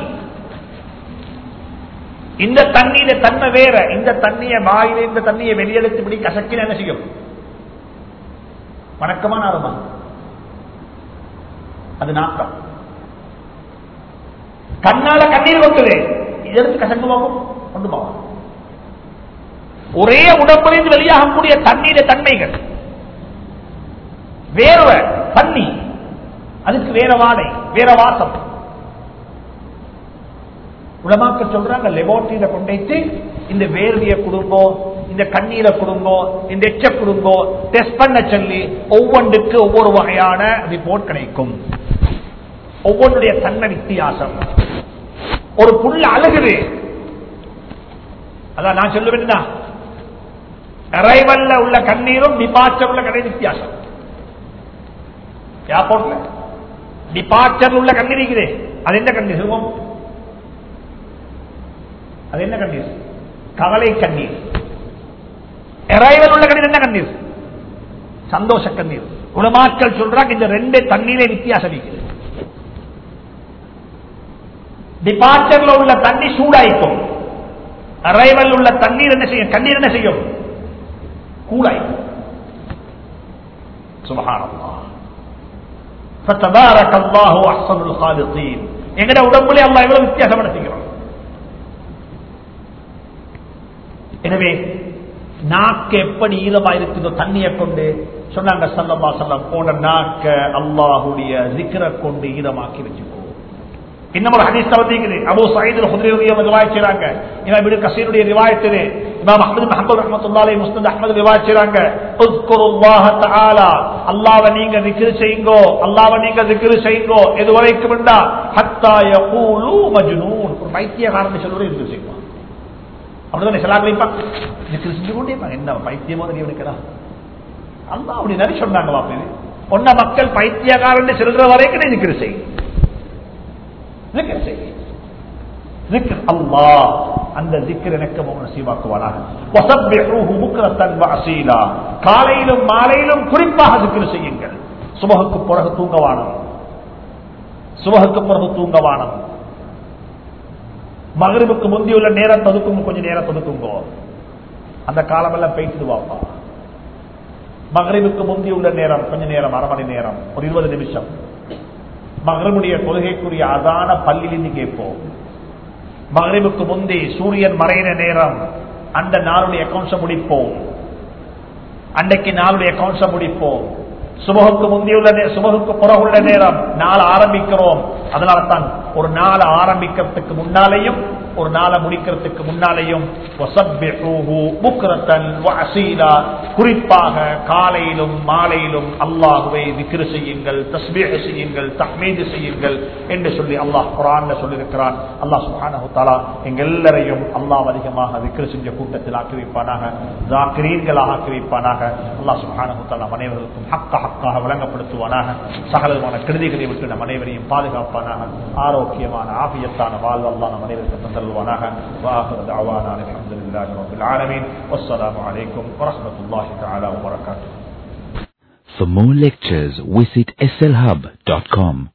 இந்த தண்ணீர தன்மை வேற இந்த தண்ணிய வாயில இந்த தண்ணியை வெளியெடுத்து இப்படி கசக்கின என்ன செய்யும் வணக்கமான அருமா அது நாட்டம் கண்ணால கண்ணீர் கொட்டுது இதற்கு கசக்கு போகும் கொண்டு போகும் ஒரே உடம்பிலிருந்து வெளியாகக்கூடிய தண்ணீர தன்மைகள் வேர்வை தண்ணி அதுக்கு வேற வாடை வேற வாசம் உலமாக்க சொல்றாங்க லெபோரட்டரியில கொண்டு இந்த வேர்விய குடும்போ இந்த கண்ணீரை குடும்போ இந்த எச்ச குடும்போ டெஸ்ட் பண்ண சொல்லி ஒவ்வொன்றுக்கு ஒவ்வொரு வகையான ரிப்போர்ட் கிடைக்கும் ஒவ்வொன்றுடைய தன்மை வித்தியாசம் ஒரு புள்ள அழுகுது அதான் நான் சொல்லுவேன் அரைவல்ல உள்ள கண்ணீரும் டிபார்ச்சர் உள்ள கடை வித்தியாசம் ஏர்போர்ட்ல டிபார்ச்சர் உள்ள கண்ணீர் இருக்குது அது என்ன கண்ணீர் சொல்லுவோம் அது என்ன கண்ணீர் கவலை கண்ணீர் எரைவல் உள்ள கண்ணீர் என்ன கண்ணீர் சந்தோஷ கண்ணீர் உலமாக்கள் சொல்றாங்க இந்த ரெண்டு தண்ணீரே வித்தியாசம் இருக்குது டிபார்ச்சர்ல உள்ள தண்ணி சூடாய்க்கும் அரைவல் உள்ள தண்ணீர் என்ன செய்யும் கண்ணீர் என்ன செய்யும் கூலாய்க்கும் சுபஹானல்லாஹ் فتبارك الله احسن الخالقين எங்கட உடம்புல அல்லாஹ் எவ்வளவு வித்தியாசப்படுத்துகிறான் எனவே நாக்கு எப்படி ஈரமா இருக்குதோ தண்ணியை கொண்டு சொன்னாங்க சல்லமா சொல்லம் போன நாக்க அல்லாஹுடைய ஜிக்கரை கொண்டு ஈரமாக்கி வச்சுக்கோ இன்னும் ஒரு ஹதீஸ் தவத்திக்குது அபு சயீத் ஹுத்ரியுடைய ரிவாயத் செய்றாங்க இமாம் இப்னு கஸீருடைய ரிவாயத் இது இமாம் அஹ்மத் பின் ஹம்பல் ரஹ்மத்துல்லாஹி முஸ்னத் அஹ்மத் ரிவாயத் செய்றாங்க உஸ்குருல்லாஹ தஆலா அல்லாஹ்வை நீங்க zikr செய்யுங்கோ அல்லாஹ்வை நீங்க zikr செய்யுங்கோ எது வரைக்கும் என்றா ஹத்தா யகூலு மஜ்னூன் ஒரு பைத்தியக்காரன் சொல்றது இது செய்வான் அப்படிதான் சிலாக்கள் இருப்பாங்க zikr செஞ்சு கொண்டே இருப்பாங்க என்ன பைத்தியமோ நீ எடுக்கிறா அல்லாஹ் அப்படி நிறைய சொன்னாங்க வாப்பி ஒன்ன மக்கள் பைத்தியக்காரன் சொல்ற வரைக்கும் நீ zikr செய்யும் ذكر செய்ய ذكر الله அந்த ذكر எனக்கு நசீவாக்குவானாக வஸப்பிஹூஹு புக்ரத்தன் வஅசீலா காலையிலும் மாலையிலும் குறிப்பாக ذكر செய்யுங்கள் சுபஹுக்கு பிறகு தூங்கவானம் சுபஹுக்கு பிறகு தூங்கவானம் மகரிபுக்கு முந்தியுள்ள நேரம் ததுக்கும் கொஞ்சம் நேரம் ததுக்குங்கோ அந்த காலமெல்லாம் பேய்த்து வாப்பா மகரிபுக்கு முந்தியுள்ள நேரம் கொஞ்ச நேரம் அரை மணி நேரம் ஒரு இருபது நிமிஷம் மகரமுடைய கொள்கைக்குரிய அதான பள்ளியிலிருந்து கேட்போம் மகரிபுக்கு முந்தி சூரியன் மறையிற நேரம் அந்த நாளுடைய அக்கௌண்ட்ஸை முடிப்போம் அன்னைக்கு நாளுடைய அக்கௌண்ட்ஸை முடிப்போம் சுபகுக்கு முந்தியுள்ள நே- சுபகுக்கு புறகுள்ள நேரம் நாள் ஆரம்பிக்கிறோம் அதனால தான் ஒரு நாள் ஆரம்பிக்கிறதுக்கு முன்னாலேயும் ஒரு நாளை முடிக்கிறதுக்கு முன்னாலேயும் வசப்பிஹூஹு புக்ரத்தன் வஅசீலா குறிப்பாக காலையிலும் மாலையிலும் அல்லாஹுவை விக்கிர செய்யுங்கள் தஸ்பீஹ் செய்யுங்கள் தஹ்மீது செய்யுங்கள் என்று சொல்லி அல்லாஹ் குரான்ல சொல்லியிருக்கிறான் அல்லாஹ் சுப்ஹானஹு தஆலா எங்க எல்லாரையும் அல்லாஹ் அதிகமாக விக்கிர செஞ்ச கூட்டத்தில் ஆக்கி வைப்பானாக ஜாக்கிரீன்களாக ஆக்கி வைப்பானாக அல்லாஹ் சுப்ஹானஹு தஆலா நம் அனைவருக்கும் ஹக்க ஹக்காக விளங்கப்படுத்துவானாக சகலமான கெடுதிகளை விட்டு நம் அனைவரையும் பாதுகாப்பானாக ஆரோக்கியமான ஆபியத்தான வாழ்வு அல்லாஹ் நம் அனைவருக்கும் தந்தல்வானாக வாஹிர தஅவானா அல்ஹம்துலில்லாஹி ரப்பில் ஆலமீன் வஸ்ஸலாமு அலைக்கும் வரஹ்மத்துல்லாஹி தஆலா வபரகாத்துஹு For more lectures, visit slhub.com.